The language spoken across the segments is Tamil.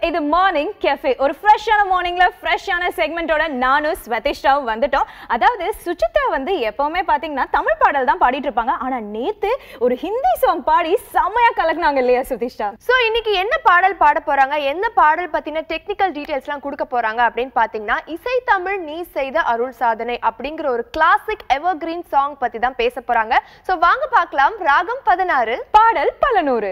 இது மார்னிங் கெஃபே ஒரு ஃப்ரெஷ்ஷான மார்னிங்ல ஃப்ரெஷ்ஷான செக்மெண்ட்டோட நானும் ஸ்வதிஷ்டாவும் வந்துட்டோம் அதாவது சுச்சித்ரா வந்து எப்பவுமே பாத்தீங்கன்னா தமிழ் பாடல் தான் பாடிட்டு இருப்பாங்க ஆனா நேத்து ஒரு ஹிந்தி சாங் பாடி செமையா கலக்குனாங்க இல்லையா சுதிஷ்டா ஸோ இன்னைக்கு என்ன பாடல் பாட போறாங்க என்ன பாடல் பத்தின டெக்னிக்கல் டீடைல்ஸ்லாம் கொடுக்க போறாங்க அப்படின்னு பாத்தீங்கன்னா இசை தமிழ் நீ செய்த அருள் சாதனை அப்படிங்கிற ஒரு கிளாசிக் எவர்கிரீன் சாங் பத்தி தான் பேச போறாங்க ஸோ வாங்க பார்க்கலாம் ராகம் பதினாறு பாடல் பல நூறு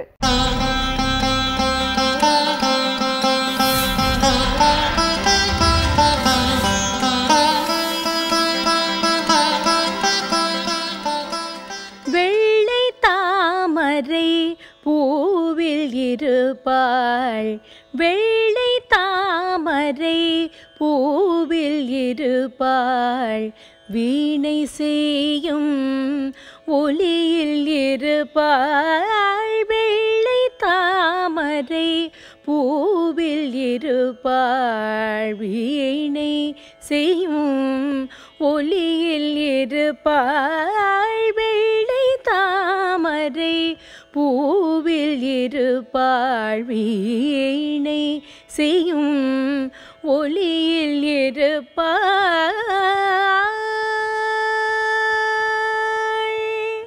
வெள்ளை தாமரை பூவில் இருப்பாள் வெள்ளை தாமரை பூவில் இருப்பாள் வீணை செய்யும் ஒளியில் இருப்பாள் வெள்ளை தாமரை பூவில் இருப்பாள் வீணை செய்யும் ஒளியில் இருப்பாள் வெள்ளை தாமரை பூவில் இருப்பாள் வீணை செய்யும் ஒளியில் இருப்பாள்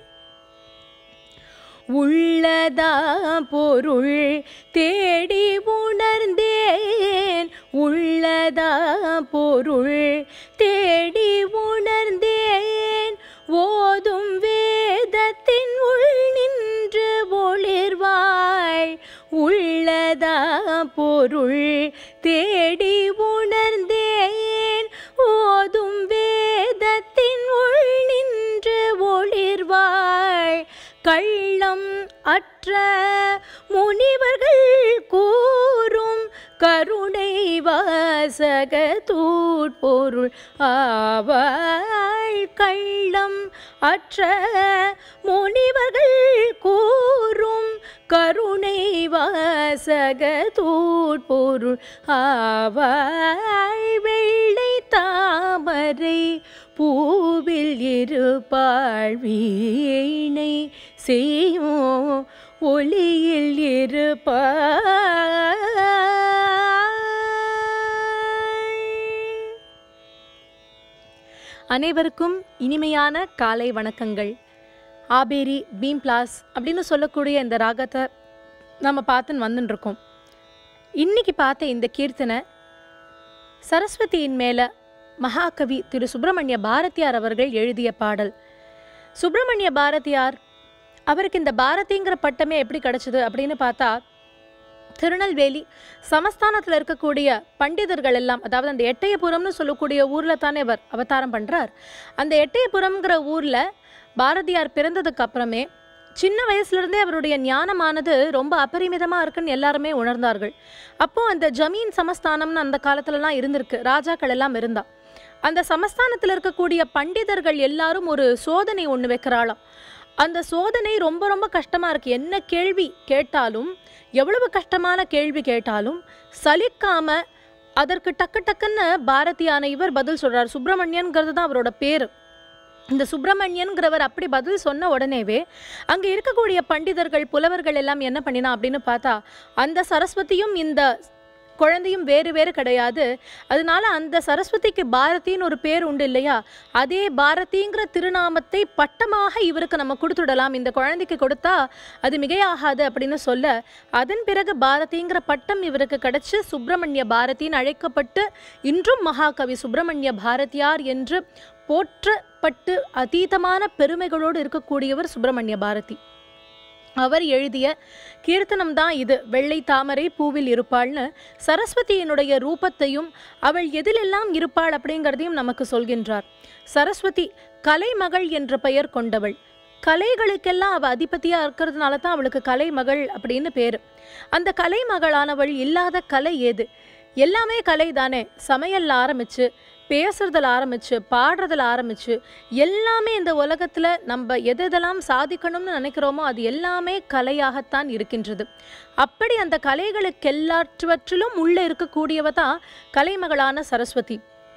உள்ளதா பொருள் தேடி உணர்ந்தேன் உள்ளதா பொருள் தேடி உணர்ந்தேன் ஓதும் வேதத்தின் உள் நின்று ஒளிர்வாய் உள்ளதா பொருள் தேடி உணர்ந்தேன் ஓதும் வேதத்தின் உள் நின்று ஒளிர்வாய் கள்ளம் அற்ற முனிவர்கள் கூறும் கருணை வாசக தூட்பொருள் ஆவாள் கள்ளம் அற்ற முனிவர்கள் கூறும் கருணை வாசக தூட்பொருள் ஆவாள் வெள்ளை தாமரை பூவில் இருப்பாள் வீணை செய்யும் ஒளியில் இருப்பாள் அனைவருக்கும் இனிமையான காலை வணக்கங்கள் ஆபேரி பீம் பிளாஸ் அப்படின்னு சொல்லக்கூடிய இந்த ராகத்தை நம்ம பார்த்துன்னு வந்துன்னு இருக்கோம் இன்னைக்கு பார்த்த இந்த கீர்த்தனை சரஸ்வதியின் மேல மகாகவி திரு சுப்பிரமணிய பாரதியார் அவர்கள் எழுதிய பாடல் சுப்பிரமணிய பாரதியார் அவருக்கு இந்த பாரதிங்கிற பட்டமே எப்படி கிடைச்சது அப்படின்னு பார்த்தா திருநெல்வேலி சமஸ்தானத்தில் இருக்கக்கூடிய பண்டிதர்கள் எல்லாம் அதாவது அந்த எட்டயபுரம்னு சொல்லக்கூடிய ஊரில் தானே அவர் அவதாரம் பண்ணுறார் அந்த எட்டயபுரம்ங்கிற ஊரில் பாரதியார் பிறந்ததுக்கு அப்புறமே சின்ன வயசுலேருந்தே அவருடைய ஞானமானது ரொம்ப அபரிமிதமாக இருக்குன்னு எல்லாருமே உணர்ந்தார்கள் அப்போ அந்த ஜமீன் சமஸ்தானம்னு அந்த காலத்துலலாம் இருந்திருக்கு ராஜாக்கள் எல்லாம் இருந்தா அந்த சமஸ்தானத்தில் இருக்கக்கூடிய பண்டிதர்கள் எல்லாரும் ஒரு சோதனை ஒன்று வைக்கிறாளாம் அந்த சோதனை ரொம்ப ரொம்ப கஷ்டமாக இருக்குது என்ன கேள்வி கேட்டாலும் எவ்வளவு கஷ்டமான கேள்வி கேட்டாலும் சலிக்காம அதற்கு டக்கு டக்குன்னு பாரதியான இவர் பதில் சொல்றார் சுப்பிரமணியன்கிறது தான் அவரோட பேர் இந்த சுப்பிரமணியன்கிறவர் அப்படி பதில் சொன்ன உடனேவே அங்கே இருக்கக்கூடிய பண்டிதர்கள் புலவர்கள் எல்லாம் என்ன பண்ணினா அப்படின்னு பார்த்தா அந்த சரஸ்வதியும் இந்த குழந்தையும் வேறு வேறு கிடையாது அதனால அந்த சரஸ்வதிக்கு பாரதின்னு ஒரு பேர் உண்டு இல்லையா அதே பாரதிங்கிற திருநாமத்தை பட்டமாக இவருக்கு நம்ம கொடுத்துடலாம் இந்த குழந்தைக்கு கொடுத்தா அது மிகையாகாது அப்படின்னு சொல்ல அதன் பிறகு பாரதிங்கிற பட்டம் இவருக்கு கிடைச்சு சுப்பிரமணிய பாரதின்னு அழைக்கப்பட்டு இன்றும் மகாகவி சுப்பிரமணிய பாரதியார் என்று போற்றப்பட்டு அதீதமான பெருமைகளோடு இருக்கக்கூடியவர் சுப்பிரமணிய பாரதி அவர் எழுதிய கீர்த்தனம் தான் இது வெள்ளை தாமரை பூவில் இருப்பாள்னு சரஸ்வதியினுடைய ரூபத்தையும் அவள் எதிலெல்லாம் இருப்பாள் அப்படிங்கிறதையும் நமக்கு சொல்கின்றார் சரஸ்வதி கலைமகள் என்ற பெயர் கொண்டவள் கலைகளுக்கெல்லாம் அவள் அதிபதியாக இருக்கிறதுனால தான் அவளுக்கு கலைமகள் அப்படின்னு பேர் அந்த கலைமகளானவள் இல்லாத கலை ஏது எல்லாமே கலை தானே சமையல்ல ஆரம்பிச்சு பேசுறதுல ஆரம்பிச்சு பாடுறதுல ஆரம்பிச்சு எல்லாமே இந்த உலகத்துல நம்ம எது எதெல்லாம் சாதிக்கணும்னு நினைக்கிறோமோ அது எல்லாமே கலையாகத்தான் இருக்கின்றது அப்படி அந்த கலைகளுக்கு எல்லாற்றுவற்றிலும் உள்ள இருக்கக்கூடியவ தான் கலைமகளான சரஸ்வதி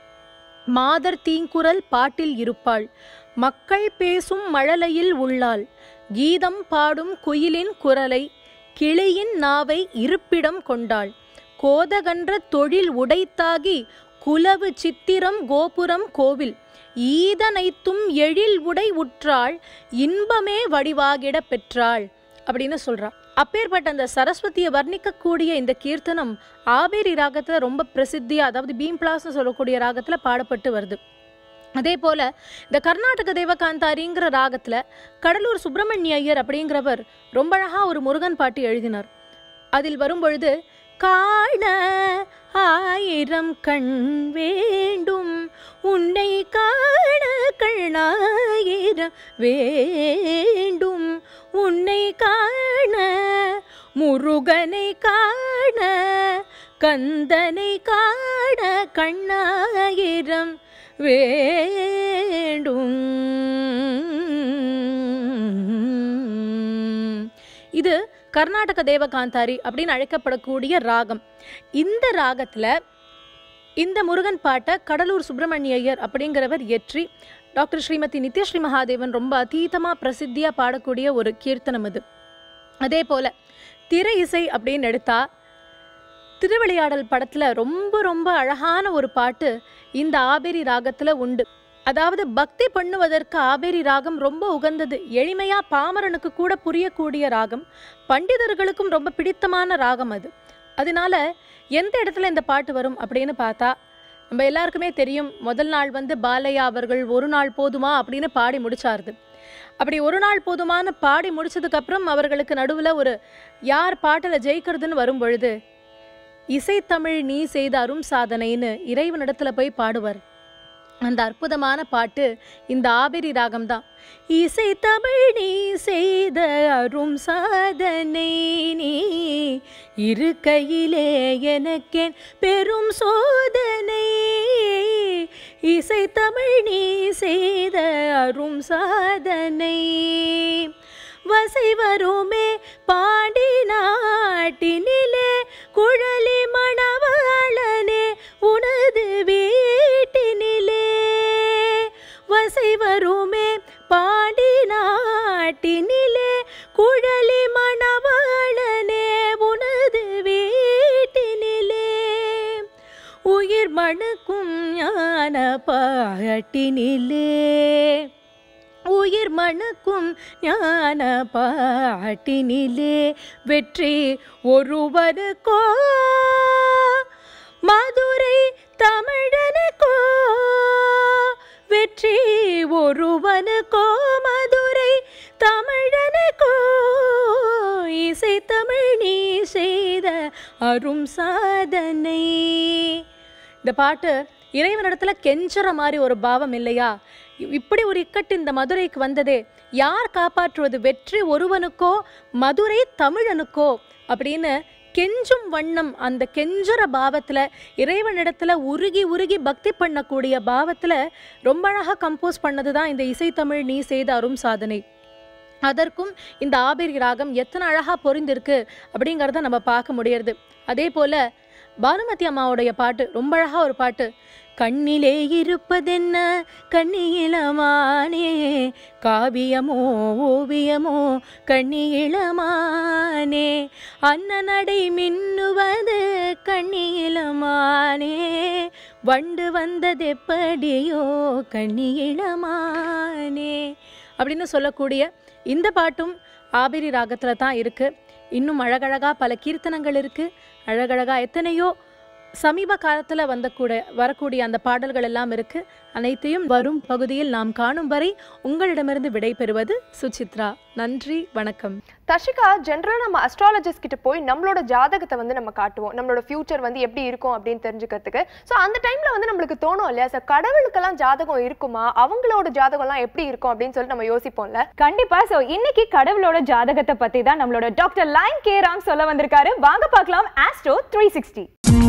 மாதர் தீங்குரல் பாட்டில் இருப்பாள் மக்கள் பேசும் மழலையில் உள்ளாள் கீதம் பாடும் குயிலின் குரலை கிளியின் நாவை இருப்பிடம் கொண்டாள் கோதகன்ற தொழில் உடைத்தாகி குலவு சித்திரம் கோபுரம் கோவில் ஈதனைத்தும் எழில் உடை உற்றாள் இன்பமே வடிவாகிட பெற்றாள் அப்படின்னு சொல்றா அப்பேற்பட்ட அந்த சரஸ்வதியை வர்ணிக்கக்கூடிய இந்த கீர்த்தனம் ஆபேரி ராகத்துல ரொம்ப பிரசித்தியா அதாவது பீம்ப்ளாஸ்னு சொல்லக்கூடிய ராகத்துல பாடப்பட்டு வருது அதே போல இந்த கர்நாடக தேவகாந்தாரிங்கிற ராகத்துல கடலூர் சுப்பிரமணிய ஐயர் அப்படிங்கிறவர் ரொம்ப அழகா ஒரு முருகன் பாட்டு எழுதினார் அதில் வரும் பொழுது காண ஆயிரம் கண் வேண்டும் உன்னை காண கண்ணாயிரம் வேண்டும் உன்னை காண முருகனை காண கந்தனை காண கண்ணாயிரம் வேண்டும் இது கர்நாடக தேவகாந்தாரி அப்படின்னு அழைக்கப்படக்கூடிய ராகம் இந்த ராகத்துல இந்த முருகன் பாட்டை கடலூர் சுப்பிரமணிய ஐயர் அப்படிங்கிறவர் இயற்றி டாக்டர் ஸ்ரீமதி நித்யஸ்ரீ மகாதேவன் ரொம்ப அதீதமாக பிரசித்தியாக பாடக்கூடிய ஒரு கீர்த்தனம் இது அதே போல திரை இசை அப்படின்னு எடுத்தா திருவிளையாடல் படத்துல ரொம்ப ரொம்ப அழகான ஒரு பாட்டு இந்த ஆபேரி ராகத்துல உண்டு அதாவது பக்தி பண்ணுவதற்கு ஆபேரி ராகம் ரொம்ப உகந்தது எளிமையா பாமரனுக்கு கூட புரியக்கூடிய ராகம் பண்டிதர்களுக்கும் ரொம்ப பிடித்தமான ராகம் அது அதனால எந்த இடத்துல இந்த பாட்டு வரும் அப்படின்னு பார்த்தா நம்ம எல்லாருக்குமே தெரியும் முதல் நாள் வந்து பாலையா அவர்கள் ஒரு நாள் போதுமா அப்படின்னு பாடி முடிச்சாருது அப்படி ஒரு நாள் போதுமான பாடி முடிச்சதுக்கு அப்புறம் அவர்களுக்கு நடுவில் ஒரு யார் பாட்டில் ஜெயிக்கிறதுன்னு வரும் பொழுது இசைத்தமிழ் நீ செய்த அரும் சாதனைன்னு இறைவனிடத்துல போய் பாடுவார் அந்த அற்புதமான பாட்டு இந்த ஆபேரி ராகம் தான் இசை தமிழ் நீ செய்த அரும் சாதனை நீ இருக்கையிலே எனக்கேன் பெரும் சோதனை இசை தமிழ் நீ செய்த அரும் சாதனை வசை வருமே பாண்டி நாட்டினிலே குழலி மணவாளனே உனது வீட்டினிலே வசை வருமே பாண்டி நாட்டினிலே குழலி மணவாளனே உனது வீட்டினிலே உயிர் மணக்கும் ஞான பாட்டினிலே உயிர் மணக்கும் ஞான பாட்டினிலே வெற்றி ஒருவருக்கோ மதுரை தமிழனுக்கோ வெற்றி ஒருவனுக்கோ மதுரை தமிழனுக்கோ இசை தமிழ் நீ செய்த அரும் சாதனை இந்த பாட்டு இறைவனிடத்துல கெஞ்சற மாதிரி ஒரு பாவம் இல்லையா இப்படி ஒரு இக்கட்டு இந்த மதுரைக்கு வந்ததே யார் காப்பாற்றுவது வெற்றி ஒருவனுக்கோ மதுரை தமிழனுக்கோ அப்படின்னு கெஞ்சும் வண்ணம் அந்த கெஞ்சுற பாவத்துல இறைவனிடத்துல உருகி உருகி பக்தி பண்ணக்கூடிய பாவத்துல ரொம்ப அழகா கம்போஸ் பண்ணதுதான் இந்த இசைத்தமிழ் நீ செய்த அரும் சாதனை அதற்கும் இந்த ஆபேரி ராகம் எத்தனை அழகா பொருந்திருக்கு அப்படிங்கிறத நம்ம பார்க்க முடியறது அதே போல பானுமதி அம்மாவுடைய பாட்டு ரொம்ப அழகா ஒரு பாட்டு கண்ணிலே இருப்பதென்ன கண்ணியிளமானே காவியமோ ஓவியமோ கண்ணியிளமானே அன்னநடை மின்னுவது கண்ணியிளமானே வண்டு வந்ததெப்படியோ கண்ணியிளமானே அப்படின்னு சொல்லக்கூடிய இந்த பாட்டும் ஆபிரி ராகத்தில் தான் இருக்குது இன்னும் அழகழகா பல கீர்த்தனங்கள் இருக்குது அழகழகா எத்தனையோ சமீப காலத்தில் வந்த கூட வரக்கூடிய அந்த பாடல்கள் எல்லாம் இருக்கு அனைத்தையும் வரும் பகுதியில் நாம் காணும் வரை உங்களிடமிருந்து விடை பெறுவது சுசித்ரா நன்றி வணக்கம் தர்ஷிகா ஜென்ரலாக நம்ம அஸ்ட்ராலஜிஸ்ட் கிட்ட போய் நம்மளோட ஜாதகத்தை வந்து நம்ம காட்டுவோம் நம்மளோட ஃபியூச்சர் வந்து எப்படி இருக்கும் அப்படின்னு தெரிஞ்சுக்கிறதுக்கு ஸோ அந்த டைம்ல வந்து நம்மளுக்கு தோணும் இல்லையா சார் கடவுளுக்கெல்லாம் ஜாதகம் இருக்குமா அவங்களோட ஜாதகம்லாம் எப்படி இருக்கும் அப்படின்னு சொல்லிட்டு நம்ம யோசிப்போம்ல கண்டிப்பா சோ இன்னைக்கு கடவுளோட ஜாதகத்தை பத்தி தான் நம்மளோட டாக்டர் லைன் கே ராம் சொல்ல வந்திருக்காரு வாங்க பார்க்கலாம் ஆஸ்ட்ரோ த்ரீ சிக்ஸ்டி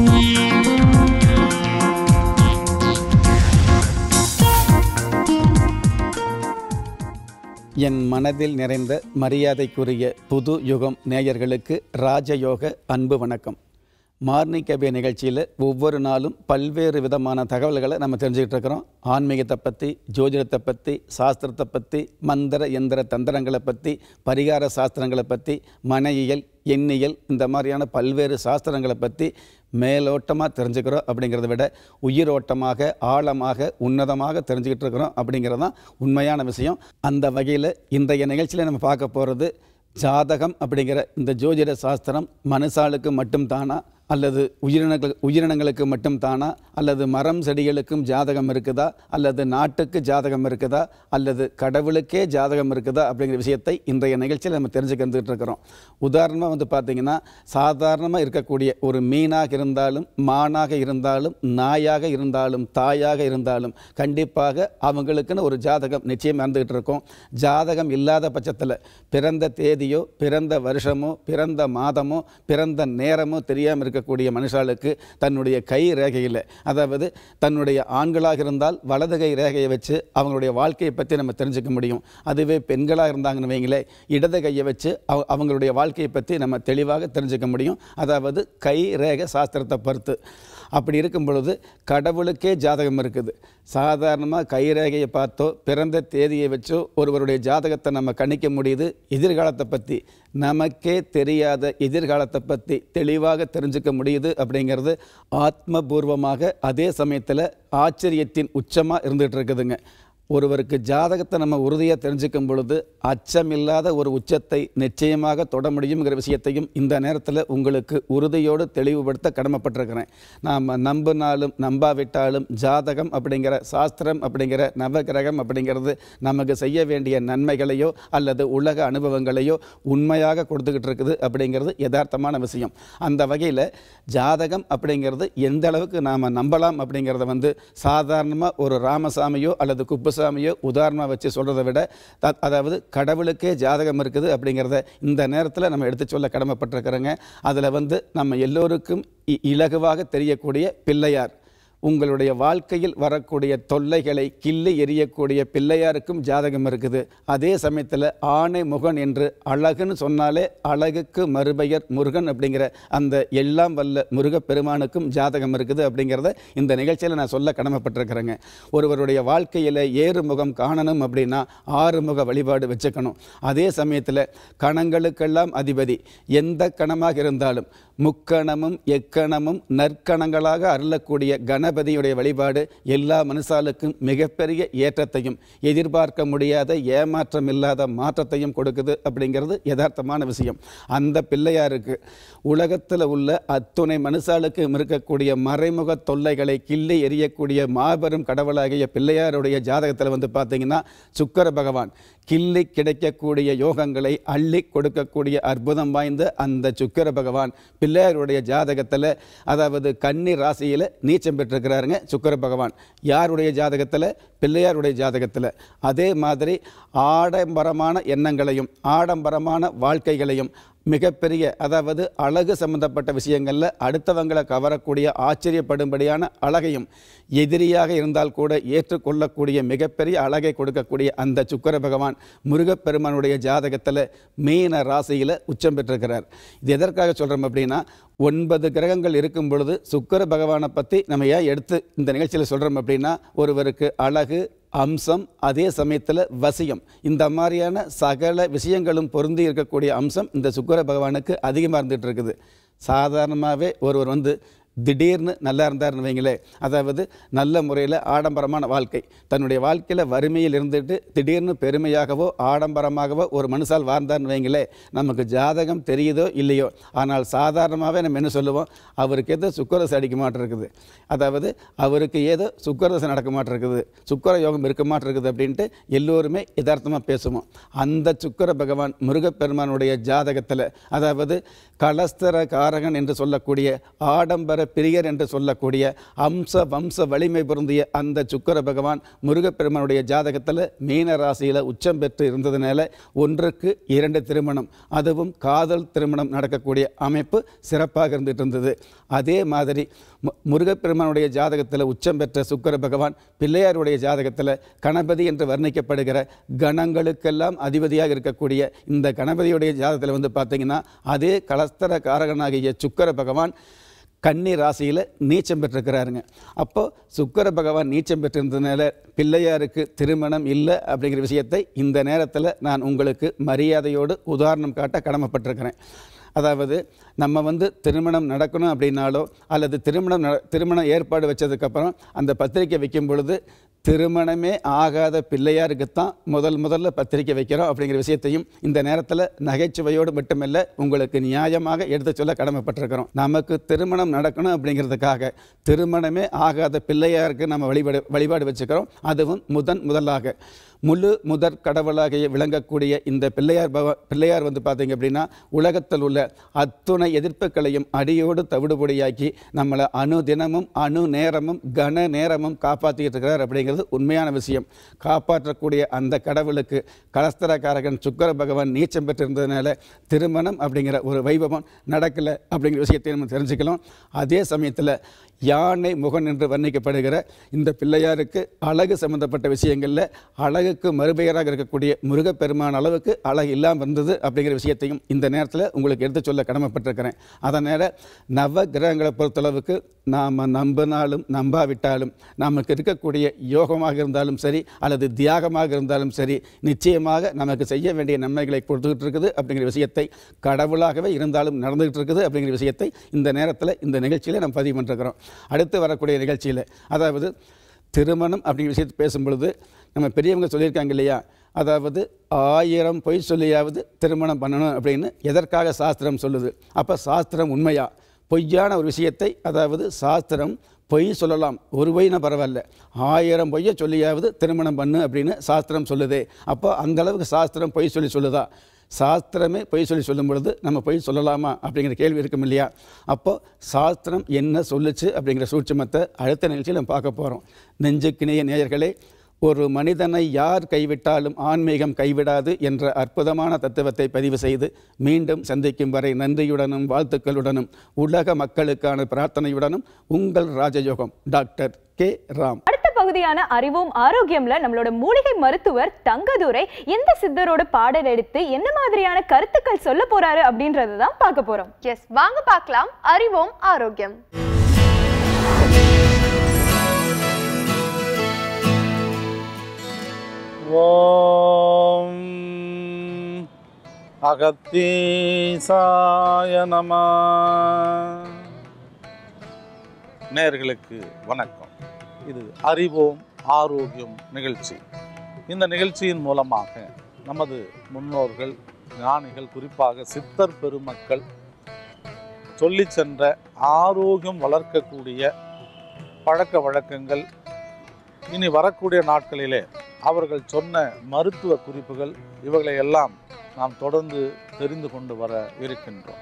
என் மனதில் நிறைந்த மரியாதைக்குரிய புது யுகம் நேயர்களுக்கு ராஜயோக அன்பு வணக்கம் மார்னிங் கபே நிகழ்ச்சியில் ஒவ்வொரு நாளும் பல்வேறு விதமான தகவல்களை நம்ம தெரிஞ்சுக்கிட்டு இருக்கிறோம் ஆன்மீகத்தை பற்றி ஜோதிடத்தை பற்றி சாஸ்திரத்தை பற்றி மந்திர எந்திர தந்திரங்களை பற்றி பரிகார சாஸ்திரங்களை பற்றி மனையியல் எண்ணியல் இந்த மாதிரியான பல்வேறு சாஸ்திரங்களை பற்றி மேலோட்டமாக தெரிஞ்சுக்கிறோம் அப்படிங்கிறத விட உயிரோட்டமாக ஆழமாக உன்னதமாக தெரிஞ்சுக்கிட்டு இருக்கிறோம் அப்படிங்கிறது தான் உண்மையான விஷயம் அந்த வகையில் இன்றைய நிகழ்ச்சியில் நம்ம பார்க்க போகிறது ஜாதகம் அப்படிங்கிற இந்த ஜோதிட சாஸ்திரம் மனுஷாளுக்கு மட்டும் தானா அல்லது உயிரினங்கள் உயிரினங்களுக்கு மட்டும் தானா அல்லது மரம் செடிகளுக்கும் ஜாதகம் இருக்குதா அல்லது நாட்டுக்கு ஜாதகம் இருக்குதா அல்லது கடவுளுக்கே ஜாதகம் இருக்குதா அப்படிங்கிற விஷயத்தை இன்றைய நிகழ்ச்சியில் நம்ம தெரிஞ்சுக்கிட்டு இருக்கிறோம் உதாரணமாக வந்து பார்த்திங்கன்னா சாதாரணமாக இருக்கக்கூடிய ஒரு மீனாக இருந்தாலும் மானாக இருந்தாலும் நாயாக இருந்தாலும் தாயாக இருந்தாலும் கண்டிப்பாக அவங்களுக்குன்னு ஒரு ஜாதகம் நிச்சயம் இருந்துகிட்டு இருக்கும் ஜாதகம் இல்லாத பட்சத்தில் பிறந்த தேதியோ பிறந்த வருஷமோ பிறந்த மாதமோ பிறந்த நேரமோ தெரியாமல் இருக்கக்கூடிய மனுஷாளுக்கு தன்னுடைய கை ரேகையில் அதாவது தன்னுடைய ஆண்களாக இருந்தால் வலது கை ரேகையை வச்சு அவங்களுடைய வாழ்க்கையை பற்றி நம்ம தெரிஞ்சுக்க முடியும் அதுவே பெண்களாக இருந்தாங்கன்னு வைங்களே இடது கையை வச்சு அவ அவங்களுடைய வாழ்க்கையை பற்றி நம்ம தெளிவாக தெரிஞ்சுக்க முடியும் அதாவது கை ரேகை சாஸ்திரத்தை பொறுத்து அப்படி இருக்கும் பொழுது கடவுளுக்கே ஜாதகம் இருக்குது சாதாரணமாக கைரேகையை பார்த்தோ பிறந்த தேதியை வச்சோ ஒருவருடைய ஜாதகத்தை நம்ம கணிக்க முடியுது எதிர்காலத்தை பற்றி நமக்கே தெரியாத எதிர்காலத்தை பற்றி தெளிவாக தெரிஞ்சுக்க முடியுது அப்படிங்கிறது ஆத்மபூர்வமாக அதே சமயத்தில் ஆச்சரியத்தின் உச்சமாக இருந்துகிட்டு இருக்குதுங்க ஒருவருக்கு ஜாதகத்தை நம்ம உறுதியாக தெரிஞ்சுக்கும் பொழுது அச்சமில்லாத ஒரு உச்சத்தை நிச்சயமாக தொட முடியுங்கிற விஷயத்தையும் இந்த நேரத்தில் உங்களுக்கு உறுதியோடு தெளிவுபடுத்த கடமைப்பட்டிருக்கிறேன் நாம் நம்பினாலும் நம்பாவிட்டாலும் ஜாதகம் அப்படிங்கிற சாஸ்திரம் அப்படிங்கிற நவகிரகம் அப்படிங்கிறது நமக்கு செய்ய வேண்டிய நன்மைகளையோ அல்லது உலக அனுபவங்களையோ உண்மையாக கொடுத்துக்கிட்டு இருக்குது அப்படிங்கிறது யதார்த்தமான விஷயம் அந்த வகையில் ஜாதகம் அப்படிங்கிறது எந்த அளவுக்கு நாம் நம்பலாம் அப்படிங்கிறத வந்து சாதாரணமாக ஒரு ராமசாமியோ அல்லது குப்புசாமியோ உதாரணமாக வச்சு சொல்கிறத விட த- அதாவது கடவுளுக்கே ஜாதகம் இருக்குது அப்படிங்கிறத இந்த நேரத்தில் நம்ம எடுத்து சொல்ல கடமைப்பட்டிருக்கிறோங்க அதில் வந்து நம்ம எல்லோருக்கும் இ- இலகுவாக தெரியக்கூடிய பிள்ளையார் உங்களுடைய வாழ்க்கையில் வரக்கூடிய தொல்லைகளை கிள்ளி எறியக்கூடிய பிள்ளையாருக்கும் ஜாதகம் இருக்குது அதே சமயத்தில் ஆணை முகன் என்று அழகுன்னு சொன்னாலே அழகுக்கு மறுபெயர் முருகன் அப்படிங்கிற அந்த எல்லாம் வல்ல முருகப்பெருமானுக்கும் ஜாதகம் இருக்குது அப்படிங்கிறத இந்த நிகழ்ச்சியில் நான் சொல்ல கடமைப்பட்டிருக்கிறேங்க ஒருவருடைய வாழ்க்கையில் ஏறு முகம் காணணும் அப்படின்னா ஆறு முக வழிபாடு வச்சுக்கணும் அதே சமயத்தில் கணங்களுக்கெல்லாம் அதிபதி எந்த கணமாக இருந்தாலும் முக்கணமும் எக்கணமும் நற்கணங்களாக அருளக்கூடிய கணபதியுடைய வழிபாடு எல்லா மனுஷாளுக்கும் மிகப்பெரிய ஏற்றத்தையும் எதிர்பார்க்க முடியாத ஏமாற்றம் இல்லாத மாற்றத்தையும் கொடுக்குது அப்படிங்கிறது யதார்த்தமான விஷயம் அந்த பிள்ளையாருக்கு உலகத்தில் உள்ள அத்துணை மனுஷாளுக்கும் இருக்கக்கூடிய மறைமுக தொல்லைகளை கிள்ளி எறியக்கூடிய மாபெரும் கடவுளாகிய பிள்ளையாருடைய ஜாதகத்தில் வந்து பார்த்தீங்கன்னா சுக்கர பகவான் கிள்ளி கிடைக்கக்கூடிய யோகங்களை அள்ளி கொடுக்கக்கூடிய அற்புதம் வாய்ந்த அந்த சுக்கிர பகவான் பிள்ளையாருடைய ஜாதகத்தில் அதாவது கன்னி ராசியில் நீச்சம் பெற்றிருக்கிறாருங்க சுக்கிர பகவான் யாருடைய ஜாதகத்தில் பிள்ளையாருடைய ஜாதகத்தில் அதே மாதிரி ஆடம்பரமான எண்ணங்களையும் ஆடம்பரமான வாழ்க்கைகளையும் மிகப்பெரிய அதாவது அழகு சம்பந்தப்பட்ட விஷயங்களில் அடுத்தவங்களை கவரக்கூடிய ஆச்சரியப்படும்படியான அழகையும் எதிரியாக இருந்தால் கூட ஏற்றுக்கொள்ளக்கூடிய மிகப்பெரிய அழகை கொடுக்கக்கூடிய அந்த சுக்கிர பகவான் முருகப்பெருமானுடைய ஜாதகத்தில் மீன ராசியில் உச்சம் பெற்றிருக்கிறார் இது எதற்காக சொல்கிறோம் அப்படின்னா ஒன்பது கிரகங்கள் இருக்கும் பொழுது சுக்கிர பகவானை பற்றி நம்ம ஏன் எடுத்து இந்த நிகழ்ச்சியில் சொல்கிறோம் அப்படின்னா ஒருவருக்கு அழகு அம்சம் அதே சமயத்தில் வசியம் இந்த மாதிரியான சகல விஷயங்களும் பொருந்தி இருக்கக்கூடிய அம்சம் இந்த சுக்கிர பகவானுக்கு அதிகமாக இருந்துகிட்டு இருக்குது சாதாரணமாகவே ஒருவர் வந்து திடீர்னு நல்லா இருந்தார்னு வைங்களேன் அதாவது நல்ல முறையில் ஆடம்பரமான வாழ்க்கை தன்னுடைய வாழ்க்கையில் வறுமையில் இருந்துட்டு திடீர்னு பெருமையாகவோ ஆடம்பரமாகவோ ஒரு மனுஷால் வாழ்ந்தார்னு வைங்களேன் நமக்கு ஜாதகம் தெரியுதோ இல்லையோ ஆனால் சாதாரணமாகவே நம்ம என்ன சொல்லுவோம் அவருக்கு ஏதோ சுக்கரசு அடிக்க மாட்டிருக்குது அதாவது அவருக்கு ஏதோ சுக்கரசு நடக்க மாட்டிருக்குது சுக்கர யோகம் இருக்க மாட்டிருக்குது அப்படின்ட்டு எல்லோருமே யதார்த்தமாக பேசுவோம் அந்த சுக்கர பகவான் முருகப்பெருமானுடைய ஜாதகத்தில் அதாவது கலஸ்தர காரகன் என்று சொல்லக்கூடிய ஆடம்பர பிரியர் என்று சொல்லக்கூடிய அம்ச வம்ச வலிமை பொருந்திய அந்த சுக்கர பகவான் முருகப்பெருமானுடைய ஜாதகத்தில் மீன ராசியில் உச்சம் பெற்று இருந்ததுனால ஒன்றுக்கு இரண்டு திருமணம் அதுவும் காதல் திருமணம் நடக்கக்கூடிய அமைப்பு சிறப்பாக இருந்துட்டு இருந்தது அதே மாதிரி மு- முருகப்பெருமானுடைய ஜாதகத்தில் உச்சம் பெற்ற சுக்கர பகவான் பிள்ளையாருடைய ஜாதகத்தில் கணபதி என்று வர்ணிக்கப்படுகிற கணங்களுக்கெல்லாம் அதிபதியாக இருக்கக்கூடிய இந்த கணபதியுடைய ஜாதகத்தில் வந்து பார்த்தீங்கன்னா அதே கலஸ்தர காரகனாகிய சுக்கர பகவான் கன்னி ராசியில் நீச்சம் பெற்றிருக்கிறாருங்க அப்போ சுக்கிர பகவான் நீச்சம் பெற்றிருந்ததுனால பிள்ளையாருக்கு திருமணம் இல்லை அப்படிங்கிற விஷயத்தை இந்த நேரத்தில் நான் உங்களுக்கு மரியாதையோடு உதாரணம் காட்ட கடமைப்பட்டிருக்கிறேன் அதாவது நம்ம வந்து திருமணம் நடக்கணும் அப்படின்னாலோ அல்லது திருமணம் நட- திருமணம் ஏற்பாடு வச்சதுக்கப்புறம் அந்த பத்திரிக்கை வைக்கும் பொழுது திருமணமே ஆகாத பிள்ளையாருக்குத்தான் முதல் முதல்ல பத்திரிக்கை வைக்கிறோம் அப்படிங்கிற விஷயத்தையும் இந்த நேரத்தில் நகைச்சுவையோடு மட்டுமல்ல உங்களுக்கு நியாயமாக எடுத்து சொல்ல கடமைப்பட்டிருக்கிறோம் நமக்கு திருமணம் நடக்கணும் அப்படிங்கிறதுக்காக திருமணமே ஆகாத பிள்ளையாருக்கு நம்ம வழிபாடு வழிபாடு வச்சுக்கிறோம் அதுவும் முதன் முதலாக முழு முதற் கடவுளாக விளங்கக்கூடிய இந்த பிள்ளையார் பவ பிள்ளையார் வந்து பார்த்தீங்க அப்படின்னா உலகத்தில் உள்ள அத்துணை எதிர்ப்புகளையும் அடியோடு தவிடுபொடியாக்கி நம்மளை அணு தினமும் அணு நேரமும் கன நேரமும் காப்பாற்றிக்கிட்டு இருக்கிறார் அப்படிங்கிறது உண்மையான விஷயம் காப்பாற்றக்கூடிய அந்த கடவுளுக்கு கலஸ்தரக்காரகன் சுக்கர பகவான் நீச்சம் பெற்றிருந்ததுனால திருமணம் அப்படிங்கிற ஒரு வைபவம் நடக்கலை அப்படிங்கிற விஷயத்தை நம்ம தெரிஞ்சுக்கலாம் அதே சமயத்தில் யானை முகன் என்று வர்ணிக்கப்படுகிற இந்த பிள்ளையாருக்கு அழகு சம்பந்தப்பட்ட விஷயங்களில் அழகுக்கு மறுபெயராக இருக்கக்கூடிய முருகப்பெருமான் அளவுக்கு அழகு இல்லாமல் இருந்தது அப்படிங்கிற விஷயத்தையும் இந்த நேரத்தில் உங்களுக்கு எடுத்து சொல்ல கடமைப்பட்டிருக்கிறேன் அதனால் நவ கிரகங்களை பொறுத்தளவுக்கு நாம் நம்பினாலும் நம்பாவிட்டாலும் நமக்கு இருக்கக்கூடிய யோகமாக இருந்தாலும் சரி அல்லது தியாகமாக இருந்தாலும் சரி நிச்சயமாக நமக்கு செய்ய வேண்டிய நன்மைகளை கொடுத்துக்கிட்டு இருக்குது அப்படிங்கிற விஷயத்தை கடவுளாகவே இருந்தாலும் நடந்துகிட்டு இருக்குது அப்படிங்கிற விஷயத்தை இந்த நேரத்தில் இந்த நிகழ்ச்சியில் நம்ம பதிவு பண்ணிருக்கிறோம் அடுத்து வரக்கூடிய நிகழ்ச்சியில் அதாவது திருமணம் அப்படிங்கிற விஷயத்தை பேசும்பொழுது நம்ம பெரியவங்க சொல்லியிருக்காங்க இல்லையா அதாவது ஆயிரம் பொய் சொல்லியாவது திருமணம் பண்ணணும் அப்படின்னு எதற்காக சாஸ்திரம் சொல்லுது அப்போ சாஸ்திரம் உண்மையா பொய்யான ஒரு விஷயத்தை அதாவது சாஸ்திரம் பொய் சொல்லலாம் ஒரு பொய்னா பரவாயில்ல ஆயிரம் பொய்யை சொல்லியாவது திருமணம் பண்ணு அப்படின்னு சாஸ்திரம் சொல்லுதே அப்போ அந்த அளவுக்கு சாஸ்திரம் பொய் சொல்லி சொல்லுதா சாஸ்திரமே பொய் சொல்லி சொல்லும் பொழுது நம்ம பொய் சொல்லலாமா அப்படிங்கிற கேள்வி இருக்கும் இல்லையா அப்போ சாஸ்திரம் என்ன சொல்லுச்சு அப்படிங்கிற சூட்சுமத்தை அடுத்த நிகழ்ச்சியில் நம்ம பார்க்க போகிறோம் நெஞ்சுக்கிணைய நேயர்களே ஒரு மனிதனை யார் கைவிட்டாலும் ஆன்மீகம் கைவிடாது என்ற அற்புதமான தத்துவத்தை பதிவு செய்து மீண்டும் சந்திக்கும் வரை நன்றியுடனும் வாழ்த்துக்களுடனும் உலக மக்களுக்கான பிரார்த்தனையுடனும் உங்கள் ராஜயோகம் டாக்டர் கே ராம் அடுத்த பகுதியான அறிவோம் ஆரோக்கியம்ல நம்மளோட மூலிகை மருத்துவர் தங்கதுரை எந்த சித்தரோட பாடல் எடுத்து என்ன மாதிரியான கருத்துக்கள் சொல்ல போறாரு அப்படின்றத தான் பார்க்க போறோம் எஸ் வாங்க பார்க்கலாம் அறிவோம் ஆரோக்கியம் ஓம் அகத்தீசாய நம நேயர்களுக்கு வணக்கம் இது அறிவோம் ஆரோக்கியம் நிகழ்ச்சி இந்த நிகழ்ச்சியின் மூலமாக நமது முன்னோர்கள் ஞானிகள் குறிப்பாக சித்தர் பெருமக்கள் சொல்லிச் சென்ற ஆரோக்கியம் வளர்க்கக்கூடிய பழக்க வழக்கங்கள் இனி வரக்கூடிய நாட்களிலே அவர்கள் சொன்ன மருத்துவ குறிப்புகள் இவைகளை எல்லாம் நாம் தொடர்ந்து தெரிந்து கொண்டு வர இருக்கின்றோம்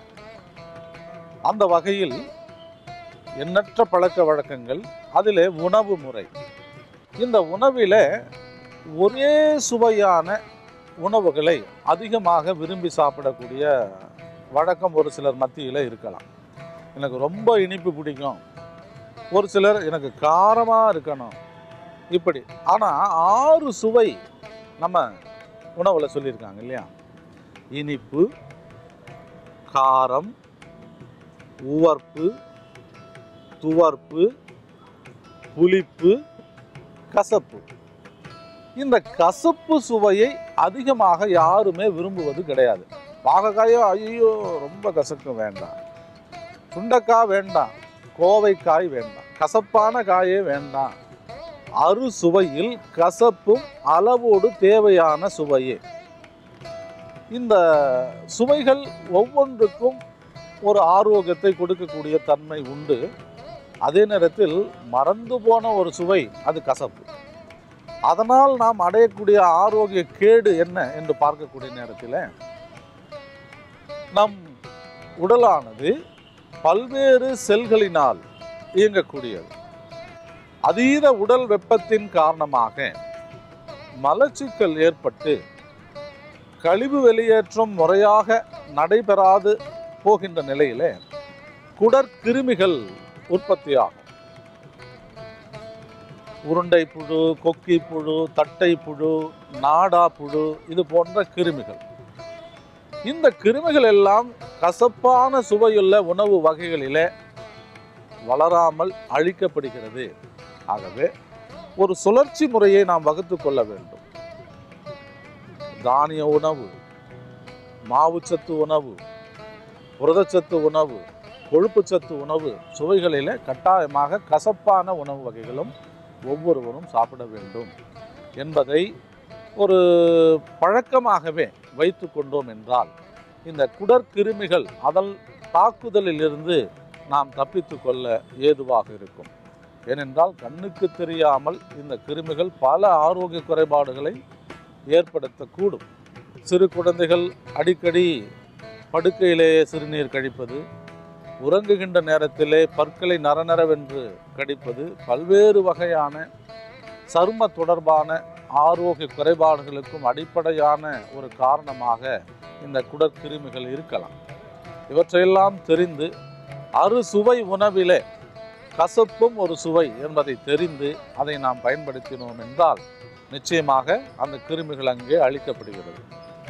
அந்த வகையில் எண்ணற்ற பழக்க வழக்கங்கள் அதிலே உணவு முறை இந்த உணவிலே ஒரே சுவையான உணவுகளை அதிகமாக விரும்பி சாப்பிடக்கூடிய வழக்கம் ஒரு சிலர் மத்தியில் இருக்கலாம் எனக்கு ரொம்ப இனிப்பு பிடிக்கும் ஒரு சிலர் எனக்கு காரமாக இருக்கணும் இப்படி ஆனால் ஆறு சுவை நம்ம உணவில் சொல்லியிருக்காங்க இல்லையா இனிப்பு காரம் உவர்ப்பு துவர்ப்பு புளிப்பு கசப்பு இந்த கசப்பு சுவையை அதிகமாக யாருமே விரும்புவது கிடையாது பாகக்காயோ ஐயோ ரொம்ப கசக்கும் வேண்டாம் சுண்டைக்காய் வேண்டாம் கோவைக்காய் வேண்டாம் கசப்பான காயே வேண்டாம் அறுசுவையில் கசப்பும் அளவோடு தேவையான சுவையே இந்த சுவைகள் ஒவ்வொன்றுக்கும் ஒரு ஆரோக்கியத்தை கொடுக்கக்கூடிய தன்மை உண்டு அதே நேரத்தில் மறந்து போன ஒரு சுவை அது கசப்பு அதனால் நாம் அடையக்கூடிய ஆரோக்கிய கேடு என்ன என்று பார்க்கக்கூடிய நேரத்தில் நம் உடலானது பல்வேறு செல்களினால் இயங்கக்கூடியது அதீத உடல் வெப்பத்தின் காரணமாக மலச்சிக்கல் ஏற்பட்டு கழிவு வெளியேற்றம் முறையாக நடைபெறாது போகின்ற நிலையிலே குடற்கிருமிகள் உற்பத்தியாகும் உருண்டை புழு கொக்கி புழு தட்டை புழு நாடா புழு இது போன்ற கிருமிகள் இந்த கிருமிகள் எல்லாம் கசப்பான சுவையுள்ள உணவு வகைகளிலே வளராமல் அழிக்கப்படுகிறது ஆகவே ஒரு சுழற்சி முறையை நாம் வகுத்து கொள்ள வேண்டும் தானிய உணவு மாவுச்சத்து உணவு புரதச்சத்து உணவு கொழுப்புச்சத்து உணவு சுவைகளிலே கட்டாயமாக கசப்பான உணவு வகைகளும் ஒவ்வொருவரும் சாப்பிட வேண்டும் என்பதை ஒரு பழக்கமாகவே வைத்து கொண்டோம் என்றால் இந்த குடற்கிருமிகள் அதன் தாக்குதலிலிருந்து நாம் தப்பித்து கொள்ள ஏதுவாக இருக்கும் ஏனென்றால் கண்ணுக்கு தெரியாமல் இந்த கிருமிகள் பல ஆரோக்கிய குறைபாடுகளை ஏற்படுத்தக்கூடும் சிறு குழந்தைகள் அடிக்கடி படுக்கையிலேயே சிறுநீர் கழிப்பது உறங்குகின்ற நேரத்திலே பற்களை நரநரவென்று கடிப்பது பல்வேறு வகையான சரும தொடர்பான ஆரோக்கிய குறைபாடுகளுக்கும் அடிப்படையான ஒரு காரணமாக இந்த குடற்கிருமிகள் இருக்கலாம் இவற்றையெல்லாம் தெரிந்து அறுசுவை உணவிலே கசப்பும் ஒரு சுவை என்பதை தெரிந்து அதை நாம் பயன்படுத்தினோம் என்றால் நிச்சயமாக அந்த கிருமிகள் அங்கே அழிக்கப்படுகிறது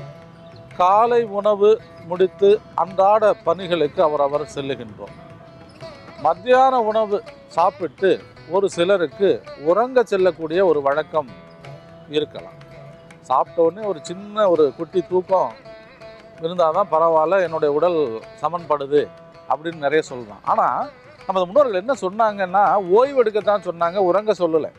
காலை உணவு முடித்து அன்றாட பணிகளுக்கு அவரவர் செல்லுகின்றோம் மத்தியான உணவு சாப்பிட்டு ஒரு சிலருக்கு உறங்க செல்லக்கூடிய ஒரு வழக்கம் இருக்கலாம் சாப்பிட்ட உடனே ஒரு சின்ன ஒரு குட்டி தூக்கம் இருந்தால் தான் பரவாயில்ல என்னுடைய உடல் சமன்படுது அப்படின்னு நிறைய சொல்கிறான் ஆனால் நமது முன்னோர்கள் என்ன சொன்னாங்கன்னா ஓய்வு எடுக்கத்தான் சொன்னாங்க உறங்க சொல்லலை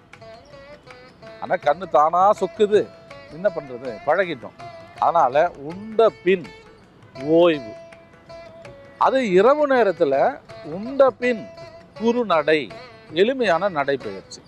ஆனால் கண்ணு தானாக சொக்குது என்ன பண்ணுறது பழகிட்டோம் அதனால் உண்ட பின் ஓய்வு அது இரவு நேரத்தில் உண்ட பின் குறுநடை எளிமையான நடைப்பயிற்சி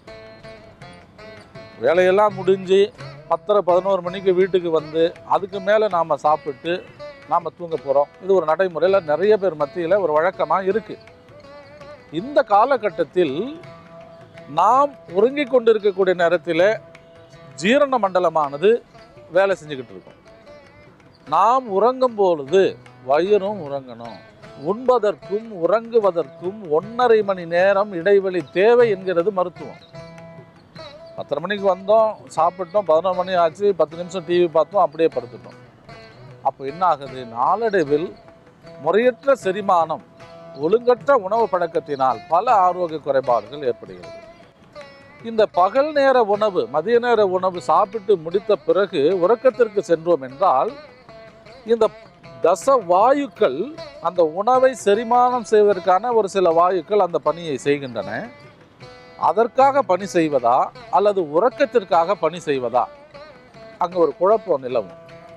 வேலையெல்லாம் முடிஞ்சு பத்தரை பதினோரு மணிக்கு வீட்டுக்கு வந்து அதுக்கு மேலே நாம் சாப்பிட்டு நாம் தூங்க போகிறோம் இது ஒரு நடைமுறையில் நிறைய பேர் மத்தியில் ஒரு வழக்கமாக இருக்குது இந்த காலகட்டத்தில் நாம் உறங்கிக் கொண்டிருக்கக்கூடிய நேரத்தில் ஜீரண மண்டலமானது வேலை செஞ்சுக்கிட்டு இருக்கும் நாம் உறங்கும் பொழுது வயிறும் உறங்கணும் உண்பதற்கும் உறங்குவதற்கும் ஒன்றரை மணி நேரம் இடைவெளி தேவை என்கிறது மருத்துவம் பத்தரை மணிக்கு வந்தோம் சாப்பிட்டோம் பதினொரு மணி ஆச்சு பத்து நிமிஷம் டிவி பார்த்தோம் அப்படியே படுத்துட்டோம் அப்போ என்ன ஆகுது நாளடைவில் முறையற்ற செரிமானம் ஒழுங்கற்ற உணவு பழக்கத்தினால் பல ஆரோக்கிய குறைபாடுகள் ஏற்படுகிறது இந்த பகல் நேர உணவு மதிய நேர உணவு சாப்பிட்டு முடித்த பிறகு உறக்கத்திற்கு சென்றோம் என்றால் இந்த தச வாயுக்கள் அந்த உணவை செரிமானம் செய்வதற்கான ஒரு சில வாயுக்கள் அந்த பணியை செய்கின்றன அதற்காக பணி செய்வதா அல்லது உறக்கத்திற்காக பணி செய்வதா அங்க ஒரு குழப்பம் நிலவும்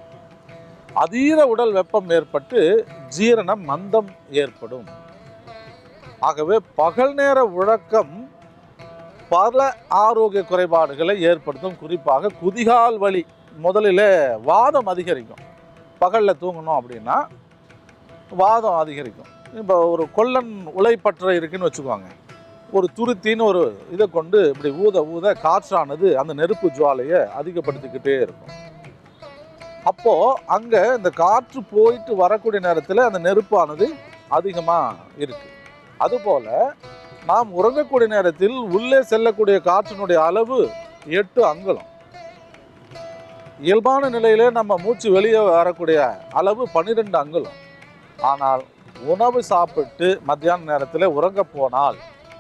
அதீத உடல் வெப்பம் ஏற்பட்டு ஜீரணம் மந்தம் ஏற்படும் ஆகவே பகல் நேர உறக்கம் பல ஆரோக்கிய குறைபாடுகளை ஏற்படுத்தும் குறிப்பாக குதிகால் வலி முதலில் வாதம் அதிகரிக்கும் பகலில் தூங்கணும் அப்படின்னா வாதம் அதிகரிக்கும் இப்போ ஒரு கொல்லன் உலைப்பற்றை இருக்குன்னு வச்சுக்கோங்க ஒரு துருத்தின்னு ஒரு இதை கொண்டு இப்படி ஊத ஊத காற்றானது அந்த நெருப்பு ஜுவாலையை அதிகப்படுத்திக்கிட்டே இருக்கும் அப்போ அங்க இந்த காற்று போயிட்டு வரக்கூடிய நேரத்தில் அந்த நெருப்பானது அதிகமா இருக்கு அதுபோல நாம் உறங்கக்கூடிய நேரத்தில் உள்ளே செல்லக்கூடிய காற்றினுடைய அளவு எட்டு அங்குலம் இயல்பான நிலையிலே நம்ம மூச்சு வெளியே வரக்கூடிய அளவு பன்னிரெண்டு அங்குலம் ஆனால் உணவு சாப்பிட்டு மத்தியான நேரத்தில் உறங்க போனால்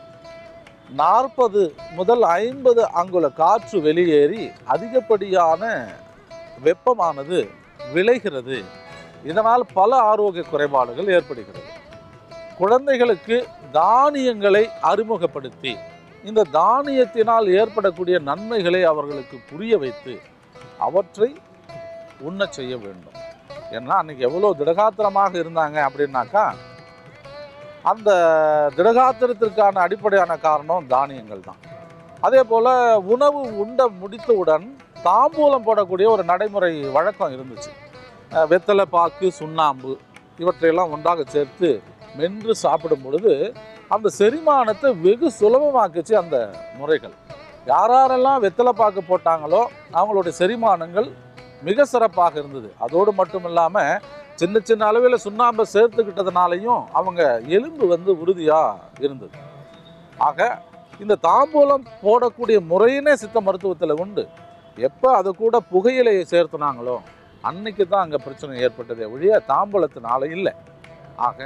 நாற்பது முதல் ஐம்பது அங்குல காற்று வெளியேறி அதிகப்படியான வெப்பமானது விளைகிறது இதனால் பல ஆரோக்கிய குறைபாடுகள் ஏற்படுகிறது குழந்தைகளுக்கு தானியங்களை அறிமுகப்படுத்தி இந்த தானியத்தினால் ஏற்படக்கூடிய நன்மைகளை அவர்களுக்கு புரிய வைத்து அவற்றை உண்ணச் செய்ய வேண்டும் ஏன்னா அன்னைக்கு எவ்வளோ திடகாத்திரமாக இருந்தாங்க அப்படின்னாக்கா அந்த திடகாத்திரத்திற்கான அடிப்படையான காரணம் தானியங்கள் தான் அதே போல் உணவு உண்ட முடித்தவுடன் தாம்பூலம் போடக்கூடிய ஒரு நடைமுறை வழக்கம் இருந்துச்சு அஹ் வெத்தலை பாக்கு சுண்ணாம்பு இவற்றையெல்லாம் ஒன்றாக சேர்த்து மென்று சாப்பிடும் பொழுது அந்த செரிமானத்தை வெகு சுலபமாக்குச்சு அந்த முறைகள் யாரெல்லாம் வெத்தலை பாக்கு போட்டாங்களோ அவங்களுடைய செரிமானங்கள் மிக சிறப்பாக இருந்தது அதோடு மட்டும் இல்லாமல் சின்ன சின்ன அளவில் சுண்ணாம்பை சேர்த்துக்கிட்டதுனாலையும் அவங்க எலும்பு வந்து உறுதியாக இருந்தது ஆக இந்த தாம்பூலம் போடக்கூடிய முறையினே சித்த மருத்துவத்தில் உண்டு எப்போ அது கூட புகையிலையை சேர்த்துனாங்களோ அன்னைக்கு தான் அங்கே பிரச்சனை ஏற்பட்டதே ஒழிய தாம்பூலத்தினால இல்லை ஆக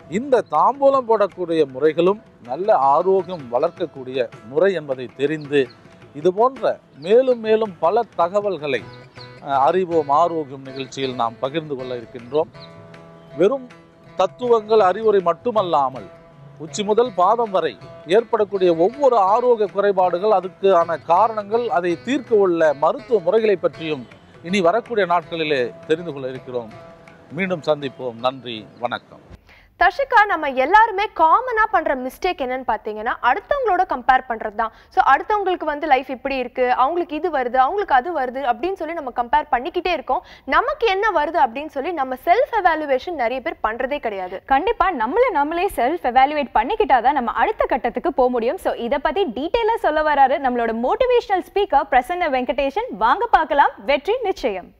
இந்த தாம்பூலம் போடக்கூடிய முறைகளும் நல்ல ஆரோக்கியம் வளர்க்கக்கூடிய முறை என்பதை தெரிந்து இது போன்ற மேலும் மேலும் பல தகவல்களை அஹ், அறிவோம் ஆரோக்கியம் நிகழ்ச்சியில் நாம் பகிர்ந்து கொள்ள இருக்கின்றோம் வெறும் தத்துவங்கள் அறிவுரை மட்டுமல்லாமல் உச்சி முதல் பாதம் வரை ஏற்படக்கூடிய ஒவ்வொரு ஆரோக்கிய குறைபாடுகள் அதுக்கான காரணங்கள் அதை தீர்க்க உள்ள மருத்துவ முறைகளை பற்றியும் இனி வரக்கூடிய நாட்களிலே தெரிந்து கொள்ள இருக்கிறோம் மீண்டும் சந்திப்போம் நன்றி வணக்கம் தர்ஷிகா நம்ம எல்லாருமே காமனா பண்ற மிஸ்டேக் என்னன்னு பாத்தீங்கன்னா அடுத்தவங்களோட கம்பேர் பண்றது தான் ஸோ அடுத்தவங்களுக்கு வந்து லைஃப் இப்படி இருக்கு அவங்களுக்கு இது வருது அவங்களுக்கு அது வருது அப்படின்னு சொல்லி நம்ம கம்பேர் பண்ணிக்கிட்டே இருக்கோம் நமக்கு என்ன வருது அப்படின்னு சொல்லி நம்ம செல்ஃப் எவாலுவேஷன் நிறைய பேர் பண்றதே கிடையாது கண்டிப்பா நம்மள நம்மளே செல்ஃப் எவாலுவேட் பண்ணிக்கிட்டாதான் நம்ம அடுத்த கட்டத்துக்கு போக முடியும் ஸோ இதை பத்தி டீட்டெயிலா சொல்ல வராரு நம்மளோட மோட்டிவேஷனல் ஸ்பீக்கர் பிரசன்ன வெங்கடேஷன் வாங்க பார்க்கலாம் வெற்றி நிச்சயம்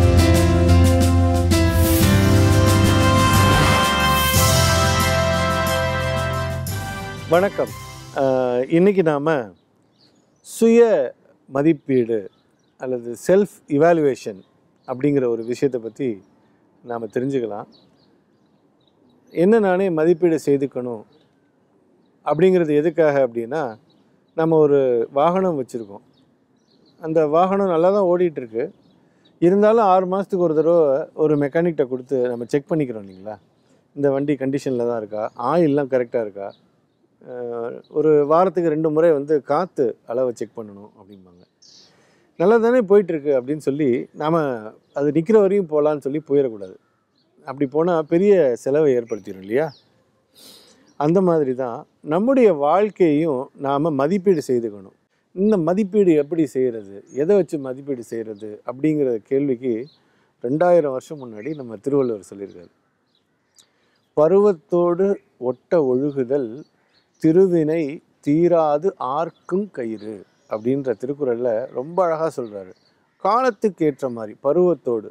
வணக்கம் அஹ், இன்னைக்கு நாம் சுய மதிப்பீடு அல்லது செல்ஃப் இவாலுவேஷன் அப்படிங்கிற ஒரு விஷயத்தை பற்றி நாம் தெரிஞ்சுக்கலாம் என்ன நானே மதிப்பீடு செய்துக்கணும் அப்படிங்கிறது எதுக்காக அப்படின்னா நம்ம ஒரு வாகனம் வச்சுருக்கோம் அந்த வாகனம் நல்லா தான் ஓடிட்டுருக்கு இருந்தாலும் ஆறு மாதத்துக்கு ஒரு தடவை ஒரு மெக்கானிக்கிட்ட கொடுத்து நம்ம செக் பண்ணிக்கிறோம் இல்லைங்களா இந்த வண்டி கண்டிஷனில் தான் இருக்கா ஆயில்லாம் கரெக்டாக இருக்கா அஹ் ஒரு வாரத்துக்கு ரெண்டு முறை வந்து காற்று அளவை செக் பண்ணணும் அப்படிம்பாங்க நல்லா தானே போயிட்டுருக்கு அப்படின்னு சொல்லி நாம் அது நிற்கிற வரையும் போகலான்னு சொல்லி போயிடக்கூடாது அப்படி போனால் பெரிய செலவை ஏற்படுத்திடும் இல்லையா அந்த மாதிரி தான் நம்முடைய வாழ்க்கையையும் நாம் மதிப்பீடு செய்துக்கணும் இந்த மதிப்பீடு எப்படி செய்கிறது எதை வச்சு மதிப்பீடு செய்கிறது அப்படிங்கிற கேள்விக்கு ரெண்டாயிரம் வருஷம் முன்னாடி நம்ம திருவள்ளுவர் சொல்லியிருக்காரு பருவத்தோடு ஒட்ட ஒழுகுதல் திருவினை தீராது ஆர்க்கும் கயிறு அப்படின்ற திருக்குறளில் ரொம்ப அழகாக சொல்கிறாரு காலத்துக்கு ஏற்ற மாதிரி பருவத்தோடு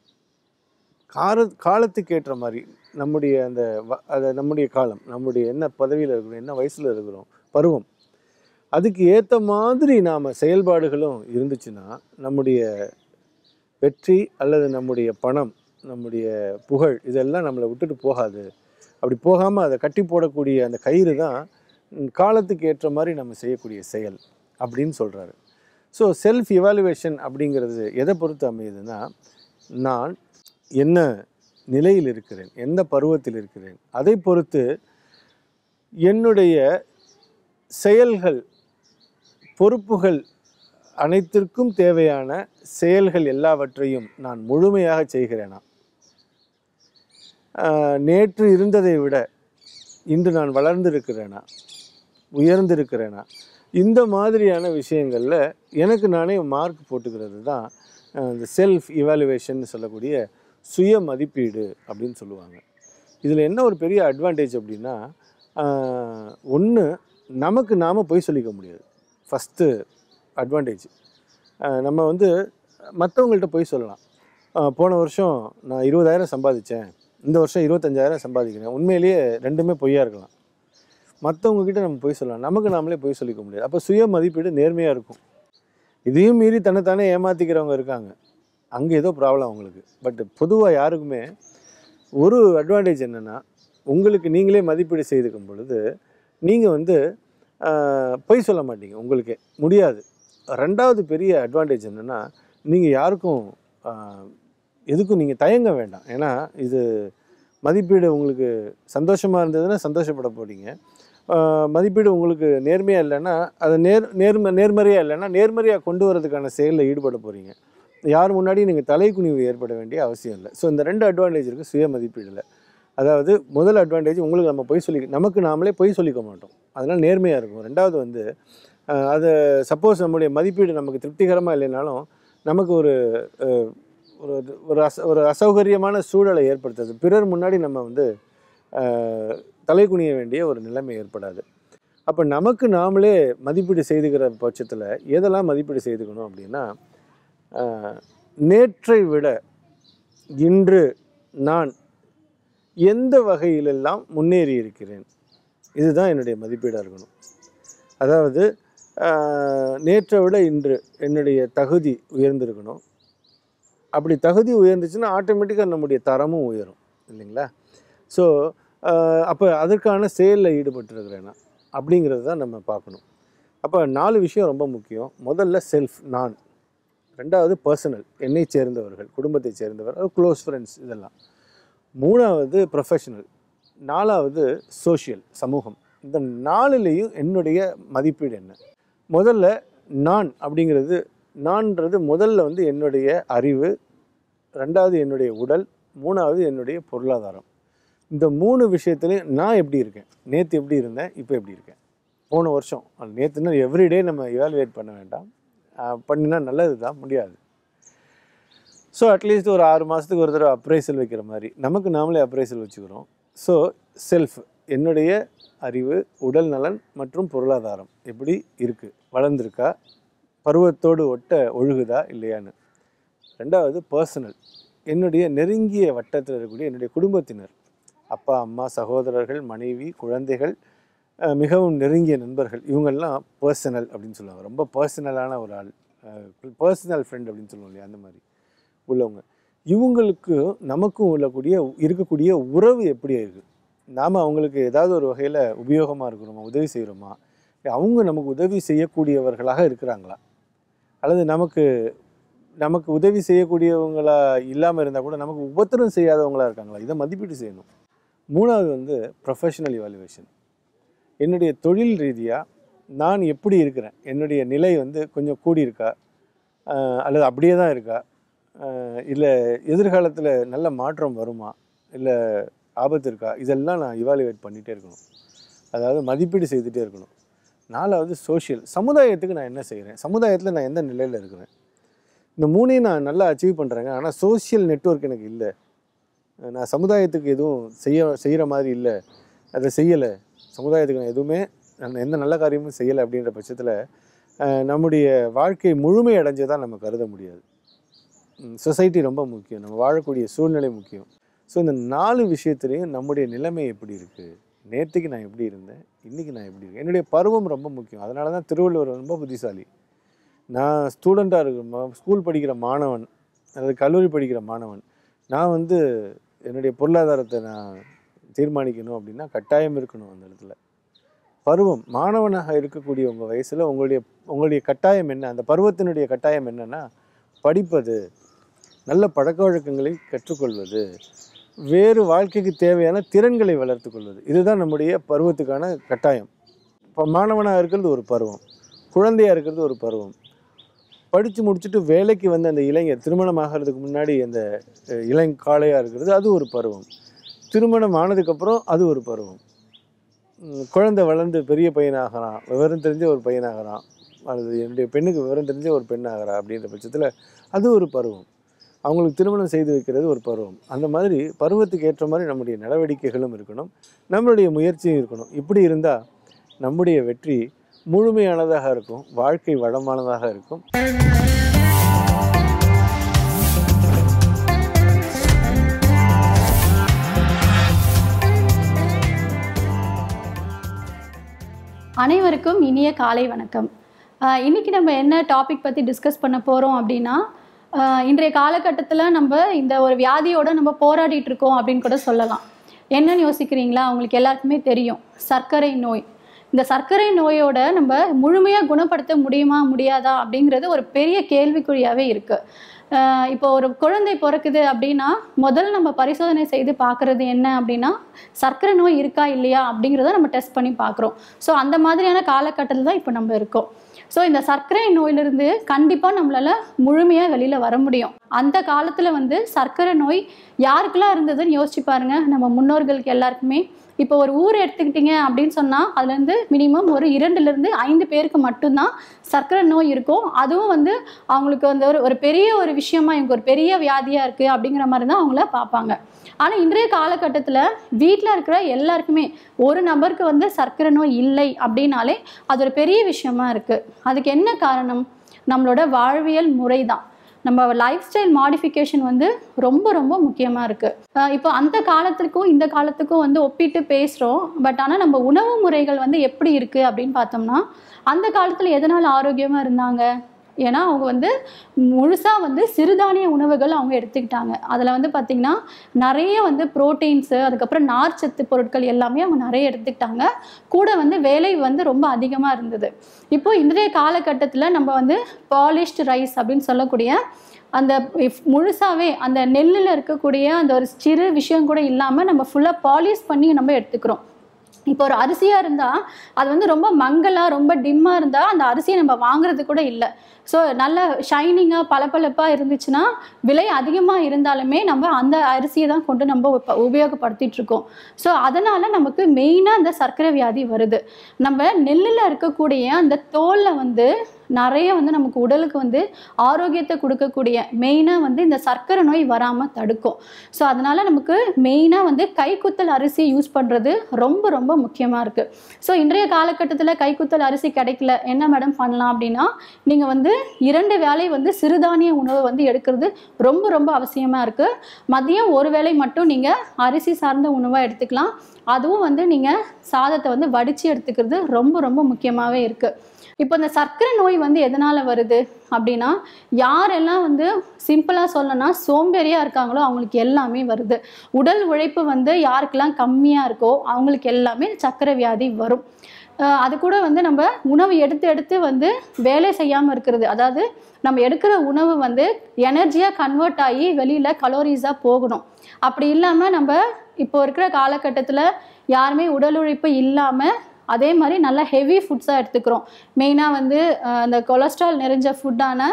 கால காலத்துக்கு ஏற்ற மாதிரி நம்முடைய அந்த வ- அது நம்முடைய காலம் நம்முடைய என்ன பதவியில் இருக்கிறோம் என்ன வயசில் இருக்கிறோம் பருவம் அதுக்கு ஏற்ற மாதிரி நாம் செயல்பாடுகளும் இருந்துச்சுன்னா நம்முடைய வெற்றி அல்லது நம்முடைய பணம் நம்முடைய புகழ் இதெல்லாம் நம்மளை விட்டுட்டு போகாது அப்படி போகாமல் அதை கட்டி போடக்கூடிய அந்த கயிறு தான் ம், காலத்துக்கு ஏற்ற மாதிரி நம்ம செய்யக்கூடிய செயல் அப்படின்னு சொல்கிறாரு ஸோ செல்ஃப் இவாலுவேஷன் அப்படிங்கிறது எதை பொறுத்து அமையுதுன்னா நான் என்ன நிலையில் இருக்கிறேன் எந்த பருவத்தில் இருக்கிறேன் அதை பொறுத்து என்னுடைய செயல்கள் பொறுப்புகள் அனைத்திற்கும் தேவையான செயல்கள் எல்லாவற்றையும் நான் முழுமையாக செய்கிறேனா ஆஹ், நேற்று இருந்ததை விட இன்று நான் வளர்ந்திருக்கிறேனா உயர்ந்திருக்கிறேனா இந்த மாதிரியான விஷயங்களில் எனக்கு நானே மார்க் போட்டுக்கிறது தான் ஆஹ், இந்த செல்ஃப் இவாலுவேஷன் சொல்லக்கூடிய சுய மதிப்பீடு அப்படின்னு சொல்லுவாங்க இதில் என்ன ஒரு பெரிய அட்வான்டேஜ் அப்படின்னா ஒன்று நமக்கு நாம் பொய் சொல்லிக்க முடியாது ஃபஸ்ட்டு அட்வான்டேஜ் நம்ம வந்து மற்றவங்கள்ட்ட போய் சொல்லலாம் ஆஹ், போன வருஷம் நான் இருபதாயிரம் சம்பாதிச்சேன் இந்த வருஷம் இருபத்தஞ்சாயிரம் சம்பாதிக்கிறேன் உண்மையிலேயே ரெண்டுமே பொய்யா இருக்கலாம் மற்றவங்க கிட்ட நம்ம போய் சொல்லலாம் நமக்கு நாமளே போய் சொல்லிக்க முடியாது அப்போ சுய மதிப்பீடு நேர்மையாக இருக்கும் இதையும் மீறி தன்னைத்தானே ஏமாற்றிக்கிறவங்க இருக்காங்க அங்கே ஏதோ ப்ராப்ளம் அவங்களுக்கு பட் பொதுவாக யாருக்குமே ஒரு அட்வான்டேஜ் என்னென்னா உங்களுக்கு நீங்களே மதிப்பீடு செய்துக்கும் பொழுது நீங்கள் வந்து ஆஹ், பொய் சொல்ல மாட்டீங்க உங்களுக்கே முடியாது ரெண்டாவது பெரிய அட்வான்டேஜ் என்னென்னா நீங்கள் யாருக்கும் ஆஹ், எதுக்கும் நீங்கள் தயங்க வேண்டாம் ஏன்னா இது மதிப்பீடு உங்களுக்கு சந்தோஷமாக இருந்ததுன்னா சந்தோஷப்பட போறீங்க ஆஹ், மதிப்பீடு உங்களுக்கு நேர்மையாக இல்லைன்னா அதை நேர் நேர்ம நேர்மறையாக இல்லைன்னா நேர்மறையாக கொண்டு வரதுக்கான செயலில் ஈடுபட போகிறீங்க யார் முன்னாடி நீங்கள் தலைக்குனிவு ஏற்பட வேண்டிய அவசியம் இல்லை ஸோ இந்த ரெண்டு அட்வான்டேஜ் இருக்குது சுய மதிப்பீடில் அதாவது முதல் அட்வான்டேஜ் உங்களுக்கு நம்ம பொய் சொல்லி நமக்கு நாமளே பொய் சொல்லிக்க மாட்டோம் அதனால் நேர்மையாக இருக்கும் ரெண்டாவது வந்து ஆஹ், அது சப்போஸ் நம்முடைய மதிப்பீடு நமக்கு திருப்திகரமாக இல்லைனாலும் நமக்கு ஒரு ஆஹ், ஒரு ஒரு அச ஒரு அசௌகரியமான சூழலை ஏற்படுத்துது பிறர் முன்னாடி நம்ம வந்து ஆஹ், தலை குனிய வேண்டிய ஒரு நிலைமை ஏற்படாது அப்போ நமக்கு நாமளே மதிப்பீடு செய்துக்கிற பட்சத்தில் எதெல்லாம் மதிப்பீடு செய்துக்கணும் அப்படின்னா ஆஹ், நேற்றை விட இன்று நான் எந்த வகையிலெல்லாம் முன்னேறி இருக்கிறேன் இதுதான் என்னுடைய மதிப்பீடாக இருக்கணும் அதாவது ஆஹ், நேற்றை விட இன்று என்னுடைய தகுதி உயர்ந்திருக்கணும் அப்படி தகுதி உயர்ந்துச்சுன்னா ஆட்டோமேட்டிக்காக நம்முடைய தரமும் உயரும் இல்லைங்களா ஸோ அப்போ அதற்கான செயலில் ஈடுபட்டிருக்கிறேனா அப்படிங்கிறது தான் நம்ம பார்க்கணும் அப்போ நாலு விஷயம் ரொம்ப முக்கியம் முதல்ல செல்ஃப் நான் ரெண்டாவது பர்சனல் என்னை சேர்ந்தவர்கள் குடும்பத்தை சேர்ந்தவர் க்ளோஸ் ஃப்ரெண்ட்ஸ் இதெல்லாம் மூணாவது ப்ரொஃபஷனல் நாலாவது சோஷியல் சமூகம் இந்த நாலுலேயும் என்னுடைய மதிப்பீடு என்ன முதல்ல நான் அப்படிங்கிறது நான்ன்றது முதல்ல வந்து என்னுடைய அறிவு ரெண்டாவது என்னுடைய உடல் மூணாவது என்னுடைய பொருளாதாரம் இந்த மூணு விஷயத்துலையும் நான் எப்படி இருக்கேன் நேற்று எப்படி இருந்தேன் இப்போ எப்படி இருக்கேன் போன வருஷம் நேற்றுன்னா எவ்ரிடே நம்ம எவாலுவேட் பண்ண வேண்டாம் ஆஹ் பண்ணினா நல்லது தான் முடியாது ஸோ அட்லீஸ்ட் ஒரு ஆறு மாதத்துக்கு ஒரு தடவை அப்ரைசல் வைக்கிற மாதிரி நமக்கு நாமளே அப்ரைசல் வச்சுக்கிறோம் ஸோ செல்ஃப் என்னுடைய அறிவு உடல் நலன் மற்றும் பொருளாதாரம் எப்படி இருக்குது வளர்ந்துருக்கா பருவத்தோடு ஒட்ட ஒழுகுதா இல்லையான்னு ரெண்டாவது பர்சனல் என்னுடைய நெருங்கிய வட்டத்தில் இருக்கக்கூடிய என்னுடைய குடும்பத்தினர் அப்பா அம்மா சகோதரர்கள் மனைவி குழந்தைகள் அஹ், மிகவும் நெருங்கிய நண்பர்கள் இவங்கெல்லாம் பர்சனல் அப்படின்னு சொல்லுவாங்க ரொம்ப பர்சனலான ஒரு ஆள் பர்சனல் ஃப்ரெண்ட் அப்படின்னு சொல்லுவோம் இல்லையா அந்த மாதிரி உள்ளவங்க இவங்களுக்கு நமக்கும் உள்ளக்கூடிய இருக்கக்கூடிய உறவு எப்படி இருக்குது நாம் அவங்களுக்கு ஏதாவது ஒரு வகையில் உபயோகமாக இருக்கிறோமா உதவி செய்கிறோமா அவங்க நமக்கு உதவி செய்யக்கூடியவர்களாக இருக்கிறாங்களா அல்லது நமக்கு நமக்கு உதவி செய்யக்கூடியவங்களா இல்லாமல் இருந்தால் கூட நமக்கு உபத்திரம் செய்யாதவங்களா இருக்காங்களா இதை மதிப்பீடு செய்யணும் மூணாவது வந்து ப்ரொஃபஷனல் இவாலுவேஷன் என்னுடைய தொழில் ரீதியாக நான் எப்படி இருக்கிறேன் என்னுடைய நிலை வந்து கொஞ்சம் கூடி இருக்கா ஆஹ் அல்லது அப்படியே தான் இருக்கா இல்லை எதிர்காலத்தில் நல்ல மாற்றம் வருமா இல்லை ஆபத்து இருக்கா இதெல்லாம் நான் இவாலுவேட் பண்ணிகிட்டே இருக்கணும் அதாவது மதிப்பீடு செய்துகிட்டே இருக்கணும் நாலாவது சோஷியல் சமுதாயத்துக்கு நான் என்ன செய்கிறேன் சமுதாயத்தில் நான் எந்த நிலையில் இருக்கிறேன் இந்த மூணையும் நான் நல்லா அச்சீவ் பண்ணுறேங்க ஆனால் சோஷியல் நெட்வொர்க் எனக்கு இல்லை நான் சமுதாயத்துக்கு எதுவும் செய்ய செய்கிற மாதிரி இல்லை அதை செய்யலை சமுதாயத்துக்கு நான் எதுவுமே நான் எந்த நல்ல காரியமும் செய்யலை அப்படின்ற பட்சத்தில் நம்முடைய வாழ்க்கை முழுமை அடைஞ்சதாக நம்ம கருத முடியாது சொசைட்டி ரொம்ப முக்கியம் நம்ம வாழக்கூடிய சூழ்நிலை முக்கியம் ஸோ இந்த நாலு விஷயத்துலேயும் நம்முடைய நிலைமை எப்படி இருக்குது நேற்றுக்கு நான் எப்படி இருந்தேன் இன்றைக்கி நான் எப்படி இருக்கேன் என்னுடைய பருவம் ரொம்ப முக்கியம் அதனால தான் திருவள்ளுவர் ரொம்ப புத்திசாலி நான் ஸ்டூடெண்ட்டாக இருக்கிற ஸ்கூல் படிக்கிற மாணவன் அல்லது கல்லூரி படிக்கிற மாணவன் நான் வந்து என்னுடைய பொருளாதாரத்தை நான் தீர்மானிக்கணும் அப்படின்னா கட்டாயம் இருக்கணும் அந்த இடத்துல பருவம் மாணவனாக இருக்கக்கூடிய உங்கள் வயசில் உங்களுடைய உங்களுடைய கட்டாயம் என்ன அந்த பருவத்தினுடைய கட்டாயம் என்னன்னா படிப்பது நல்ல பழக்க வழக்கங்களை கற்றுக்கொள்வது வேறு வாழ்க்கைக்கு தேவையான திறன்களை வளர்த்துக் கொள்வது இதுதான் நம்முடைய பருவத்துக்கான கட்டாயம் இப்போ மாணவனாக இருக்கிறது ஒரு பருவம் குழந்தையாக இருக்கிறது ஒரு பருவம் படித்து முடிச்சுட்டு வேலைக்கு வந்த அந்த இளைஞர் திருமணம் ஆகிறதுக்கு முன்னாடி அந்த அஹ், இளங்காளையாக இருக்கிறது அது ஒரு பருவம் திருமணம் ஆனதுக்கப்புறம் அது ஒரு பருவம் உம், குழந்தை வளர்ந்து பெரிய பையனாகிறான் விவரம் தெரிஞ்ச ஒரு பையனாகிறான் அல்லது என்னுடைய பெண்ணுக்கு விவரம் தெரிஞ்ச ஒரு பெண்ணாகிறா அப்படின்ற பட்சத்தில் அது ஒரு பருவம் அவங்களுக்கு திருமணம் செய்து வைக்கிறது ஒரு பருவம் அந்த மாதிரி பருவத்துக்கு ஏற்ற மாதிரி நம்முடைய நடவடிக்கைகளும் இருக்கணும் நம்மளுடைய முயற்சியும் இருக்கணும் இப்படி இருந்தால் நம்முடைய வெற்றி முழுமையானதாக இருக்கும் வாழ்க்கை வளமானதாக இருக்கும் அனைவருக்கும் இனிய காலை வணக்கம் ஆஹ் இன்னைக்கு நம்ம என்ன டாபிக் பற்றி டிஸ்கஸ் பண்ண போகிறோம் அப்படின்னா ஆஹ் இன்றைய காலகட்டத்தில் நம்ம இந்த ஒரு வியாதியோட நம்ம போராடிட்டு இருக்கோம் அப்படின்னு கூட சொல்லலாம் என்னன்னு யோசிக்கிறீங்களா உங்களுக்கு எல்லாருக்குமே தெரியும் சர்க்கரை நோய் இந்த சர்க்கரை நோயோட நம்ம முழுமையாக குணப்படுத்த முடியுமா முடியாதா அப்படிங்கிறது ஒரு பெரிய கேள்விக்குறியாகவே இருக்குது இப்போ ஒரு குழந்தை பிறக்குது அப்படின்னா முதல் நம்ம பரிசோதனை செய்து பார்க்குறது என்ன அப்படின்னா சர்க்கரை நோய் இருக்கா இல்லையா அப்படிங்கிறத நம்ம டெஸ்ட் பண்ணி பார்க்குறோம் ஸோ அந்த மாதிரியான காலகட்டத்தில் தான் இப்போ நம்ம இருக்கோம் ஸோ இந்த சர்க்கரை நோயிலிருந்து கண்டிப்பாக நம்மளால் முழுமையாக வெளியில் வர முடியும் அந்த காலத்தில் வந்து சர்க்கரை நோய் யாருக்கெல்லாம் இருந்ததுன்னு யோசிச்சு பாருங்க நம்ம முன்னோர்களுக்கு எல்லாருக்குமே இப்போ ஒரு ஊர் எடுத்துக்கிட்டிங்க அப்படின்னு சொன்னால் அதுலேருந்து மினிமம் ஒரு இரண்டுலேருந்து ஐந்து பேருக்கு மட்டும்தான் சர்க்கரை நோய் இருக்கும் அதுவும் வந்து அவங்களுக்கு வந்து ஒரு ஒரு பெரிய ஒரு விஷயமா இவங்க ஒரு பெரிய வியாதியாக இருக்குது அப்படிங்கிற மாதிரி தான் அவங்கள பார்ப்பாங்க ஆனால் இன்றைய காலகட்டத்தில் வீட்டில் இருக்கிற எல்லாருக்குமே ஒரு நபருக்கு வந்து சர்க்கரை நோய் இல்லை அப்படின்னாலே அது ஒரு பெரிய விஷயமா இருக்குது அதுக்கு என்ன காரணம் நம்மளோட வாழ்வியல் முறை தான் நம்ம லைஃப் ஸ்டைல் மாடிஃபிகேஷன் வந்து ரொம்ப ரொம்ப முக்கியமாக இருக்குது இப்போ அந்த காலத்துக்கும் இந்த காலத்துக்கும் வந்து ஒப்பிட்டு பேசுகிறோம் பட் ஆனால் நம்ம உணவு முறைகள் வந்து எப்படி இருக்குது அப்படின்னு பார்த்தோம்னா அந்த காலத்தில் எதனால் ஆரோக்கியமாக இருந்தாங்க ஏன்னா அவங்க வந்து முழுசாக வந்து சிறுதானிய உணவுகள் அவங்க எடுத்துக்கிட்டாங்க அதில் வந்து பார்த்திங்கன்னா நிறைய வந்து ப்ரோட்டீன்ஸு அதுக்கப்புறம் நார்ச்சத்து பொருட்கள் எல்லாமே அவங்க நிறைய எடுத்துக்கிட்டாங்க கூட வந்து வேலை வந்து ரொம்ப அதிகமாக இருந்தது இப்போ இன்றைய காலகட்டத்தில் நம்ம வந்து பாலிஷ்டு ரைஸ் அப்படின்னு சொல்லக்கூடிய அந்த if- முழுசாவே அந்த நெல்லில் இருக்கக்கூடிய அந்த ஒரு சிறு விஷயம் கூட இல்லாமல் நம்ம ஃபுல்லாக பாலிஷ் பண்ணி நம்ம எடுத்துக்கிறோம் இப்போ ஒரு அரிசியாக இருந்தால் அது வந்து ரொம்ப மங்கலாக ரொம்ப டிம்மாக இருந்தால் அந்த அரிசியை நம்ம வாங்குறது கூட இல்லை ஸோ நல்ல ஷைனிங்காக பளபளப்பாக இருந்துச்சுன்னா விலை அதிகமாக இருந்தாலுமே நம்ம அந்த அரிசியை தான் கொண்டு நம்ம உப- உபயோகப்படுத்திட்டு இருக்கோம் ஸோ அதனால் நமக்கு மெயினாக அந்த சர்க்கரை வியாதி வருது நம்ம நெல்லில் இருக்கக்கூடிய அந்த தோலில் வந்து நிறைய வந்து நமக்கு உடலுக்கு வந்து ஆரோக்கியத்தை கொடுக்கக்கூடிய மெயினாக வந்து இந்த சர்க்கரை நோய் வராமல் தடுக்கும் ஸோ அதனால் நமக்கு மெயினாக வந்து கைக்குத்தல் அரிசி யூஸ் பண்ணுறது ரொம்ப ரொம்ப முக்கியமாக இருக்குது ஸோ இன்றைய காலகட்டத்தில் கைக்குத்தல் அரிசி கிடைக்கல என்ன மேடம் பண்ணலாம் அப்படின்னா நீங்கள் வந்து இரண்டு வேளை வந்து சிறுதானிய உணவு வந்து எடுக்கிறது ரொம்ப ரொம்ப அவசியமாக இருக்குது மதியம் ஒரு வேளை மட்டும் நீங்கள் அரிசி சார்ந்த உணவாக எடுத்துக்கலாம் அதுவும் வந்து நீங்கள் சாதத்தை வந்து வடித்து எடுத்துக்கிறது ரொம்ப ரொம்ப முக்கியமாகவே இருக்குது இப்போ இந்த சர்க்கரை நோய் வந்து எதனால் வருது அப்படின்னா யாரெல்லாம் வந்து சிம்பிளாக சொல்லணும்னா சோம்பேறியாக இருக்காங்களோ அவங்களுக்கு எல்லாமே வருது உடல் உழைப்பு வந்து யாருக்கெல்லாம் கம்மியாக இருக்கோ அவங்களுக்கு எல்லாமே சர்க்கரை வியாதி வரும் அஹ் அது கூட வந்து நம்ம உணவு எடுத்து எடுத்து வந்து வேலை செய்யாமல் இருக்கிறது அதாவது நம்ம எடுக்கிற உணவு வந்து எனர்ஜியாக கன்வெர்ட் ஆகி வெளியில் கலோரிஸாக போகணும் அப்படி இல்லாமல் நம்ம இப்போ இருக்கிற காலகட்டத்தில் யாருமே உடல் உழைப்பு இல்லாமல் அதே மாதிரி நல்லா ஹெவி ஃபுட்ஸாக எடுத்துக்கிறோம் மெயினாக வந்து அஹ், அந்த கொலஸ்ட்ரால் நிறைஞ்ச ஃபுட்டான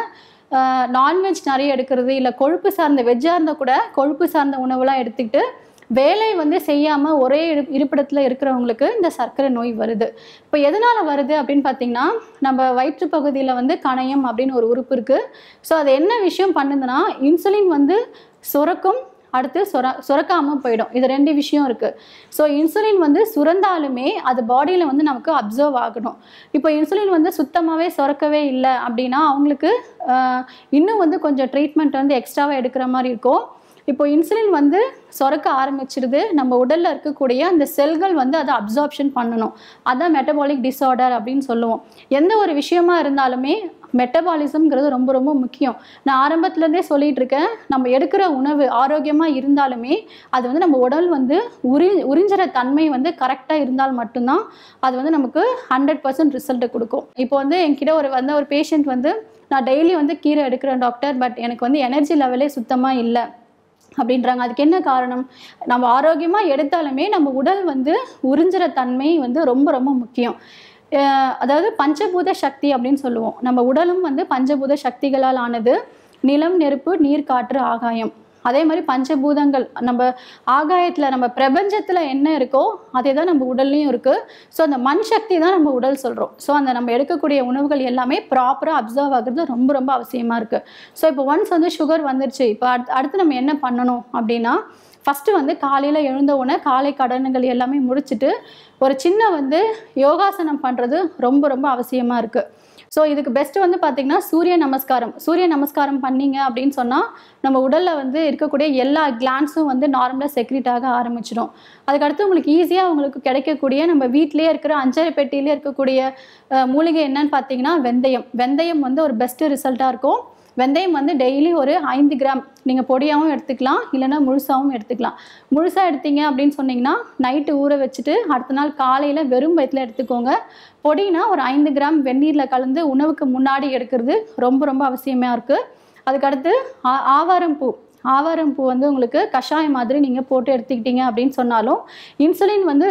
நான்வெஜ் நிறைய எடுக்கிறது இல்லை கொழுப்பு சார்ந்த வெஜ்ஜாக இருந்தால் கூட கொழுப்பு சார்ந்த உணவுலாம் எடுத்துக்கிட்டு வேலை வந்து செய்யாமல் ஒரே இரு இருப்பிடத்தில் இருக்கிறவங்களுக்கு இந்த சர்க்கரை நோய் வருது இப்போ எதனால் வருது அப்படின்னு பார்த்தீங்கன்னா நம்ம வயிற்று பகுதியில் வந்து கணையம் அப்படின்னு ஒரு உறுப்பு இருக்குது ஸோ அது என்ன விஷயம் பண்ணுதுன்னா இன்சுலின் வந்து சுரக்கும் அடுத்து சுர சுரக்காமல் போயிடும் இது ரெண்டு விஷயம் இருக்குது ஸோ இன்சுலின் வந்து சுரந்தாலுமே அது பாடியில் வந்து நமக்கு அப்சர்வ் ஆகணும் இப்போ இன்சுலின் வந்து சுத்தமாகவே சுரக்கவே இல்லை அப்படின்னா அவங்களுக்கு ஆஹ், இன்னும் வந்து கொஞ்சம் ட்ரீட்மெண்ட் வந்து எக்ஸ்ட்ராவாக எடுக்கிற மாதிரி இருக்கும் இப்போ இன்சுலின் வந்து சுரக்க ஆரம்பிச்சிடுது நம்ம உடலில் இருக்கக்கூடிய அந்த செல்கள் வந்து அதை அப்சார்ப்ஷன் பண்ணணும் அதான் மெட்டபாலிக் டிஸார்டர் அப்படின்னு சொல்லுவோம் எந்த ஒரு விஷயமா இருந்தாலுமே மெட்டபாலிசம்ங்கிறது ரொம்ப ரொம்ப முக்கியம் நான் ஆரம்பத்துலேருந்தே சொல்லிட்டு இருக்கேன் நம்ம எடுக்கிற உணவு ஆரோக்கியமாக இருந்தாலுமே அது வந்து நம்ம உடல் வந்து உரி உறிஞ்சிற தன்மை வந்து கரெக்டாக இருந்தால் மட்டும்தான் அது வந்து நமக்கு ஹண்ட்ரட் பர்சன்ட் ரிசல்ட்டை கொடுக்கும் இப்போ வந்து என்கிட்ட ஒரு வந்த ஒரு பேஷண்ட் வந்து நான் டெய்லி வந்து கீரை எடுக்கிறேன் டாக்டர் பட் எனக்கு வந்து எனர்ஜி லெவலே சுத்தமாக இல்லை அப்படின்றாங்க அதுக்கு என்ன காரணம் நம்ம ஆரோக்கியமாக எடுத்தாலுமே நம்ம உடல் வந்து உறிஞ்சிற தன்மை வந்து ரொம்ப ரொம்ப முக்கியம் அஹ் அதாவது பஞ்சபூத சக்தி அப்படின்னு சொல்லுவோம் நம்ம உடலும் வந்து பஞ்சபூத சக்திகளால் ஆனது நிலம் நெருப்பு நீர் காற்று ஆகாயம் அதே மாதிரி பஞ்சபூதங்கள் நம்ம ஆகாயத்தில் நம்ம பிரபஞ்சத்தில் என்ன இருக்கோ அதே தான் நம்ம உடல்லையும் இருக்குது ஸோ அந்த மண் சக்தி தான் நம்ம உடல் சொல்கிறோம் ஸோ அந்த நம்ம எடுக்கக்கூடிய உணவுகள் எல்லாமே ப்ராப்பராக அப்சர்வ் ஆகுறது ரொம்ப ரொம்ப அவசியமாக இருக்குது ஸோ இப்போ ஒன்ஸ் வந்து சுகர் வந்துருச்சு இப்போ அடுத்து அடுத்து நம்ம என்ன பண்ணணும் அப்படின்னா ஃபஸ்ட்டு வந்து காலையில் எழுந்த உடனே காலை கடன்கள் எல்லாமே முடிச்சுட்டு ஒரு சின்ன வந்து யோகாசனம் பண்ணுறது ரொம்ப ரொம்ப அவசியமாக இருக்குது ஸோ இதுக்கு பெஸ்ட்டு வந்து பார்த்திங்கன்னா சூரிய நமஸ்காரம் சூரிய நமஸ்காரம் பண்ணீங்க அப்படின்னு சொன்னால் நம்ம உடலில் வந்து இருக்கக்கூடிய எல்லா கிளான்ஸும் வந்து நார்மலாக செக்ரீட் ஆக ஆரம்பிச்சிடும் அதுக்கடுத்து உங்களுக்கு ஈஸியாக உங்களுக்கு கிடைக்கக்கூடிய நம்ம வீட்டிலேயே இருக்கிற அஞ்சரை பெட்டியிலே இருக்கக்கூடிய அஹ், மூலிகை என்னன்னு பார்த்தீங்கன்னா வெந்தயம் வெந்தயம் வந்து ஒரு பெஸ்ட்டு ரிசல்ட்டாக இருக்கும் வெந்தயம் வந்து டெய்லி ஒரு ஐந்து கிராம் நீங்கள் பொடியாகவும் எடுத்துக்கலாம் இல்லைன்னா முழுசாகவும் எடுத்துக்கலாம் முழுசாக எடுத்தீங்க அப்படின்னு சொன்னீங்கன்னா நைட்டு ஊற வச்சுட்டு அடுத்த நாள் காலையில் வெறும் வயிற்றில் எடுத்துக்கோங்க பொடினா ஒரு ஐந்து கிராம் வெந்நீரில் கலந்து உணவுக்கு முன்னாடி எடுக்கிறது ரொம்ப ரொம்ப அவசியமாக இருக்குது அதுக்கடுத்து ஆ- ஆவாரம் பூ ஆவாரம் பூ வந்து உங்களுக்கு கஷாயம் மாதிரி நீங்கள் போட்டு எடுத்துக்கிட்டீங்க அப்படின்னு சொன்னாலும் இன்சுலின் வந்து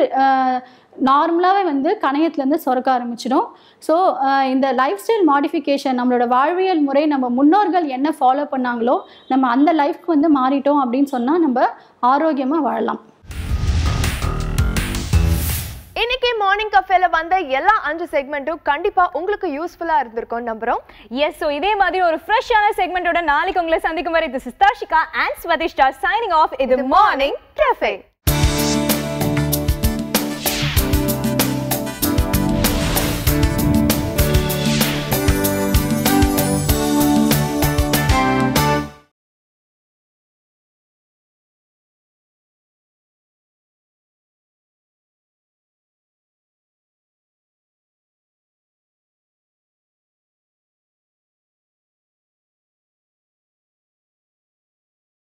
நார்மலாகவே வந்து கணையத்துலேருந்து சுரக்க ஆரம்பிச்சிடும் ஸோ இந்த லைஃப் ஸ்டைல் மாடிஃபிகேஷன் நம்மளோட வாழ்வியல் முறை நம்ம முன்னோர்கள் என்ன ஃபாலோ பண்ணாங்களோ நம்ம அந்த லைஃப்க்கு வந்து மாறிட்டோம் அப்படின்னு சொன்னால் நம்ம ஆரோக்கியமாக வாழலாம் இன்னைக்கு மார்னிங் கஃபேல வந்த எல்லா அஞ்சு செக்மெண்ட்டும் கண்டிப்பா உங்களுக்கு யூஸ்ஃபுல்லா இருந்திருக்கும் நம்புறோம் எஸ் ஸோ இதே மாதிரி ஒரு ஃப்ரெஷ்ஷான செக்மெண்டோட நாளைக்கு உங்களை சந்திக்கும் வரை இது சிஸ்தாஷிகா அண்ட் ஸ்வதிஷ்டா சைனிங் ஆஃப் இது மார்னிங் கஃபே